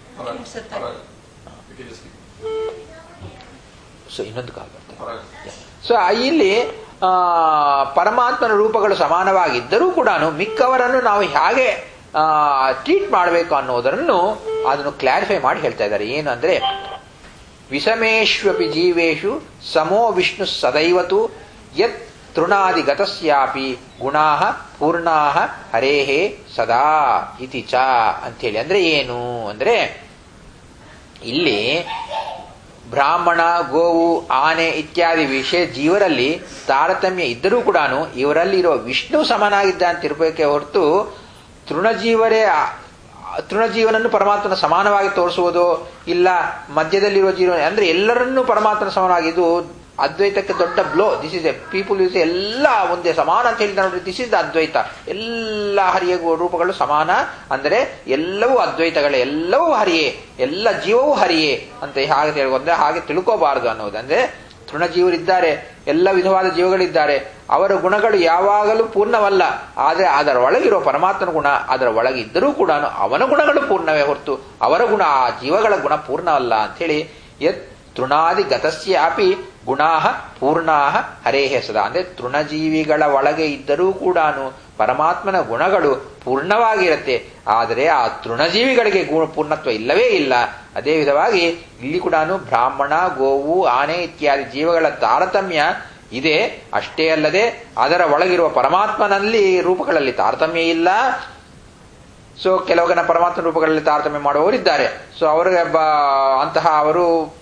ಸೊ ಇನ್ನೊಂದು ಕಾಲ್ ಬರ್ತದೆ ಸೊ ಇಲ್ಲಿ ಆ, ಪರಮಾತ್ಮನ ರೂಪಗಳು ಸಮಾನವಾಗಿದ್ದರೂ ಕೂಡ ಮಿಕ್ಕವರನ್ನು ನಾವು ಹೇಗೆ ಟ್ರೀಟ್ ಮಾಡಬೇಕು ಅನ್ನೋದನ್ನು ಅದನ್ನು ಕ್ಲಾರಿಫೈ ಮಾಡಿ ಹೇಳ್ತಾ ಇದ್ದಾರೆ ಏನು ಅಂದ್ರೆ ವಿಷಮೇಶ್ವಪಿ ಜೀವೇಶು ಸಮೋ ವಿಷ್ಣು ಸದೈವತು ಯತ್ ತೃಣಾದಿಗತಸ್ಯಾಪಿ ಗುಣಾ ಪೂರ್ಣಾ ಹರೇಹೇ ಸದಾ ಇತಿ ಚ ಅಂತೇಳಿ ಅಂದ್ರೆ ಏನು ಅಂದ್ರೆ ಇಲ್ಲಿ ಬ್ರಾಹ್ಮಣ ಗೋವು ಆನೆ ಇತ್ಯಾದಿ ವಿಷಯ ಜೀವರಲ್ಲಿ ತಾರತಮ್ಯ ಇದ್ದರೂ ಕೂಡ ಇವರಲ್ಲಿರೋ ವಿಷ್ಣು ಸಮನಾಗಿದ್ದ ಅಂತ ಇರಬೇಕೆ ಹೊರತು ತೃಣಜೀವರೇ ತೃಣಜೀವನನ್ನು ಪರಮಾತ್ಮನ ಸಮಾನವಾಗಿ ತೋರಿಸುವುದು ಇಲ್ಲ ಮಧ್ಯದಲ್ಲಿರುವ ಜೀವನ ಅಂದ್ರೆ ಎಲ್ಲರನ್ನೂ ಪರಮಾತ್ಮನ ಸಮಾನವಾಗಿ ಇದು ಅದ್ವೈತಕ್ಕೆ ದೊಡ್ಡ blow this is a people use ಎಲ್ಲ ಒಂದೇ ಸಮಾನ ಅಂತ ಹೇಳಿದ ನೋಡ್ರಿ ದಿಸ್ ಇಸ್ ದ ಅದ್ವೈತ ಎಲ್ಲ ಹರಿಯ ರೂಪಗಳು ಸಮಾನ ಅಂದರೆ ಎಲ್ಲವೂ ಅದ್ವೈತಗಳೇ ಎಲ್ಲವೂ ಹರಿಯೇ ಎಲ್ಲ ಜೀವವೂ ಹರಿಯೇ ಅಂತ ಹಾಗೆ ಹೇಳ್ಕೊಂಡ್ರೆ ಹಾಗೆ ತಿಳ್ಕೋಬಾರದು ಅನ್ನೋದು ಅಂದ್ರೆ ತೃಣಜೀವರಿದ್ದಾರೆ ಎಲ್ಲ ವಿಧವಾದ ಜೀವಗಳಿದ್ದಾರೆ ಅವರ ಗುಣಗಳು ಯಾವಾಗಲೂ ಪೂರ್ಣವಲ್ಲ ಆದರೆ ಅದರ ಒಳಗಿರೋ ಪರಮಾತ್ಮನ ಗುಣ ಅದರ ಒಳಗಿದ್ದರೂ ಕೂಡ ಅವನ ಗುಣಗಳು ಪೂರ್ಣವೇ ಹೊರತು ಅವರ ಗುಣ ಆ ಜೀವಗಳ ಗುಣ ಪೂರ್ಣವಲ್ಲ ಅಂಥೇಳಿ ಯತ್ ತೃಣಾದಿ ಗತಸ್ಯಾಪಿ ಗುಣಾ ಪೂರ್ಣಾ ಹರೇಹೆ ಸದಾ ಅಂದ್ರೆ ತೃಣಜೀವಿಗಳ ಒಳಗೆ ಇದ್ದರೂ ಕೂಡ ಪರಮಾತ್ಮನ ಗುಣಗಳು ಪೂರ್ಣವಾಗಿರುತ್ತೆ ಆದರೆ ಆ ತೃಣಜೀವಿಗಳಿಗೆ ಗುಣ ಪೂರ್ಣತ್ವ ಇಲ್ಲವೇ ಇಲ್ಲ ಅದೇ ವಿಧವಾಗಿ ಇಲ್ಲಿ ಕೂಡ ಬ್ರಾಹ್ಮಣ ಗೋವು ಆನೆ ಇತ್ಯಾದಿ ಜೀವಗಳ ತಾರತಮ್ಯ ಇದೆ ಅಷ್ಟೇ ಅಲ್ಲದೆ ಅದರ ಒಳಗಿರುವ ಪರಮಾತ್ಮನಲ್ಲಿ ರೂಪಗಳಲ್ಲಿ ತಾರತಮ್ಯ ಇಲ್ಲ ಸೊ ಕೆಲವು ಜನ ಪರಮಾತ್ಮ ರೂಪಗಳಲ್ಲಿ ತಾರತಮ್ಯ ಮಾಡುವವರಿದ್ದಾರೆ ಸೊ ಅವರಿಗೆ ಅಂತಹ ಅವರು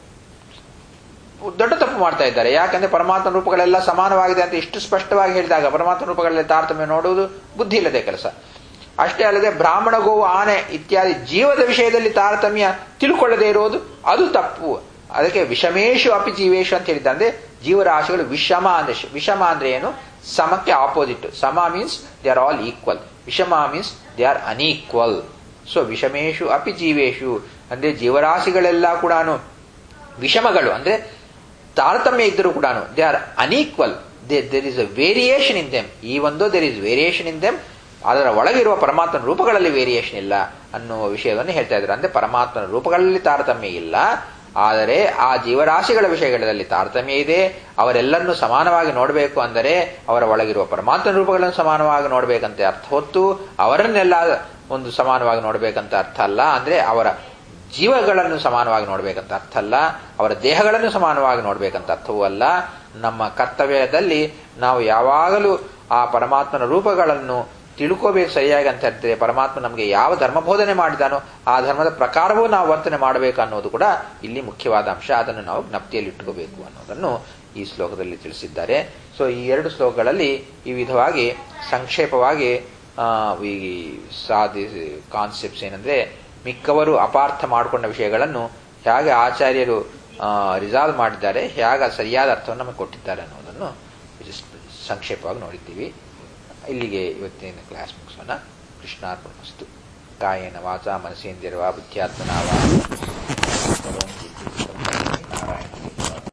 ದೊಡ್ಡ ತಪ್ಪು ಮಾಡ್ತಾ ಇದ್ದಾರೆ ಯಾಕಂದ್ರೆ ಪರಮಾತ್ಮ ರೂಪಗಳೆಲ್ಲ ಸಮಾನವಾಗಿದೆ ಅಂತ ಇಷ್ಟು ಸ್ಪಷ್ಟವಾಗಿ ಹೇಳಿದಾಗ ಪರಮಾತ್ಮ ರೂಪಗಳಲ್ಲಿ ತಾರತಮ್ಯ ನೋಡುವುದು ಬುದ್ಧಿ ಇಲ್ಲದೆ ಕೆಲಸ ಅಷ್ಟೇ ಅಲ್ಲದೆ ಬ್ರಾಹ್ಮಣ ಗೋವು ಆನೆ ಇತ್ಯಾದಿ ಜೀವದ ವಿಷಯದಲ್ಲಿ ತಾರತಮ್ಯ ತಿಳ್ಕೊಳ್ಳದೆ ಇರೋದು ಅದು ತಪ್ಪು ಅದಕ್ಕೆ ವಿಷಮೇಶು ಅಪಿ ಜೀವೇಶು ಅಂತ ಹೇಳಿದ್ದ ಅಂದ್ರೆ ಜೀವರಾಶಿಗಳು ವಿಷಮ ಅಂದ್ರೆ ವಿಷಮ ಅಂದ್ರೆ ಏನು ಸಮಕ್ಕೆ ಆಪೋಸಿಟ್ ಸಮ means they are all equal ವಿಷಮ means they are unequal so ವಿಷಮೇಶು ಅಪಿ ಜೀವೇಶು ಅಂದ್ರೆ ಜೀವರಾಶಿಗಳೆಲ್ಲ ಕೂಡ ವಿಷಮಗಳು ಅಂದ್ರೆ ತಾರತಮ್ಯ ಇದ್ದರೂ ಕೂಡ they are unequal there is a variation in them ಈ ಒಂದು there is variation in them ಅದರ ಒಳಗಿರುವ ಪರಮಾತ್ಮನ ರೂಪಗಳಲ್ಲಿ ವೇರಿಯೇಷನ್ ಇಲ್ಲ ಅನ್ನುವ ವಿಷಯವನ್ನು ಹೇಳ್ತಾ ಇದ್ದಾರೆ ಅಂದ್ರೆ ಪರಮಾತ್ಮನ ರೂಪಗಳಲ್ಲಿ ತಾರತಮ್ಯ ಇಲ್ಲ ಆದರೆ ಆ ಜೀವರಾಶಿಗಳ ವಿಷಯಗಳಲ್ಲಿ ತಾರತಮ್ಯ ಇದೆ ಅವರೆಲ್ಲರನ್ನೂ ಸಮಾನವಾಗಿ ನೋಡಬೇಕು ಅಂದರೆ ಅವರ ಒಳಗಿರುವ ಪರಮಾತ್ಮನ ರೂಪಗಳನ್ನು ಸಮಾನವಾಗಿ ನೋಡಬೇಕಂತ ಅರ್ಥ ಹೊತ್ತು ಅವರನ್ನೆಲ್ಲ ಒಂದು ಸಮಾನವಾಗಿ ನೋಡಬೇಕಂತ ಅರ್ಥ ಅಲ್ಲ ಅಂದ್ರೆ ಅವರ ಜೀವಗಳನ್ನು ಸಮಾನವಾಗಿ ನೋಡಬೇಕಂತ ಅರ್ಥ ಅಲ್ಲ ಅವರ ದೇಹಗಳನ್ನು ಸಮಾನವಾಗಿ ನೋಡಬೇಕಂತ ಅರ್ಥವೂ ಅಲ್ಲ ನಮ್ಮ ಕರ್ತವ್ಯದಲ್ಲಿ ನಾವು ಯಾವಾಗಲೂ ಆ ಪರಮಾತ್ಮನ ರೂಪಗಳನ್ನು ತಿಳ್ಕೋಬೇಕು ಸರಿಯಾಗಿ ಅಂತ ಹೇಳ್ತಾರೆ ಪರಮಾತ್ಮ ನಮಗೆ ಯಾವ ಧರ್ಮ ಬೋಧನೆ ಮಾಡಿದಾನೋ ಆ ಧರ್ಮದ ಪ್ರಕಾರವೂ ನಾವು ವರ್ತನೆ ಮಾಡಬೇಕು ಅನ್ನೋದು ಕೂಡ ಇಲ್ಲಿ ಮುಖ್ಯವಾದ ಅಂಶ ಅದನ್ನು ನಾವು ಜ್ಞಪ್ತಿಯಲ್ಲಿ ಇಟ್ಕೋಬೇಕು ಅನ್ನೋದನ್ನು ಈ ಶ್ಲೋಕದಲ್ಲಿ ತಿಳಿಸಿದ್ದಾರೆ ಸೊ ಈ ಎರಡು ಶ್ಲೋಕಗಳಲ್ಲಿ ಈ ವಿಧವಾಗಿ ಸಂಕ್ಷೇಪವಾಗಿ ಈ ಸಾಧಿ ಕಾನ್ಸೆಪ್ಟ್ಸ್ ಏನಂದ್ರೆ ಮಿಕ್ಕವರು ಅಪಾರ್ಥ ಮಾಡಿಕೊಂಡ ವಿಷಯಗಳನ್ನು ಹೇಗೆ ಆಚಾರ್ಯರು ರಿಸಾಲ್ವ್ ಮಾಡಿದ್ದಾರೆ ಹೇಗೆ ಸರಿಯಾದ ಅರ್ಥವನ್ನು ನಮಗೆ ಕೊಟ್ಟಿದ್ದಾರೆ ಅನ್ನೋದನ್ನು ಸಂಕ್ಷೇಪವಾಗಿ ನೋಡಿದ್ದೀವಿ ಇಲ್ಲಿಗೆ ಇವತ್ತಿನ ಕ್ಲಾಸ್ ಮುಗಿಸೋಣ ಕೃಷ್ಣಾರ್ಪಣ ವಸ್ತು ಕಾಯೇನ ವಾಚ ಮನಸೇಂದ್ರಿಯವಾ ಬುದ್ಧ್ಯಾತ್ಮನಾವ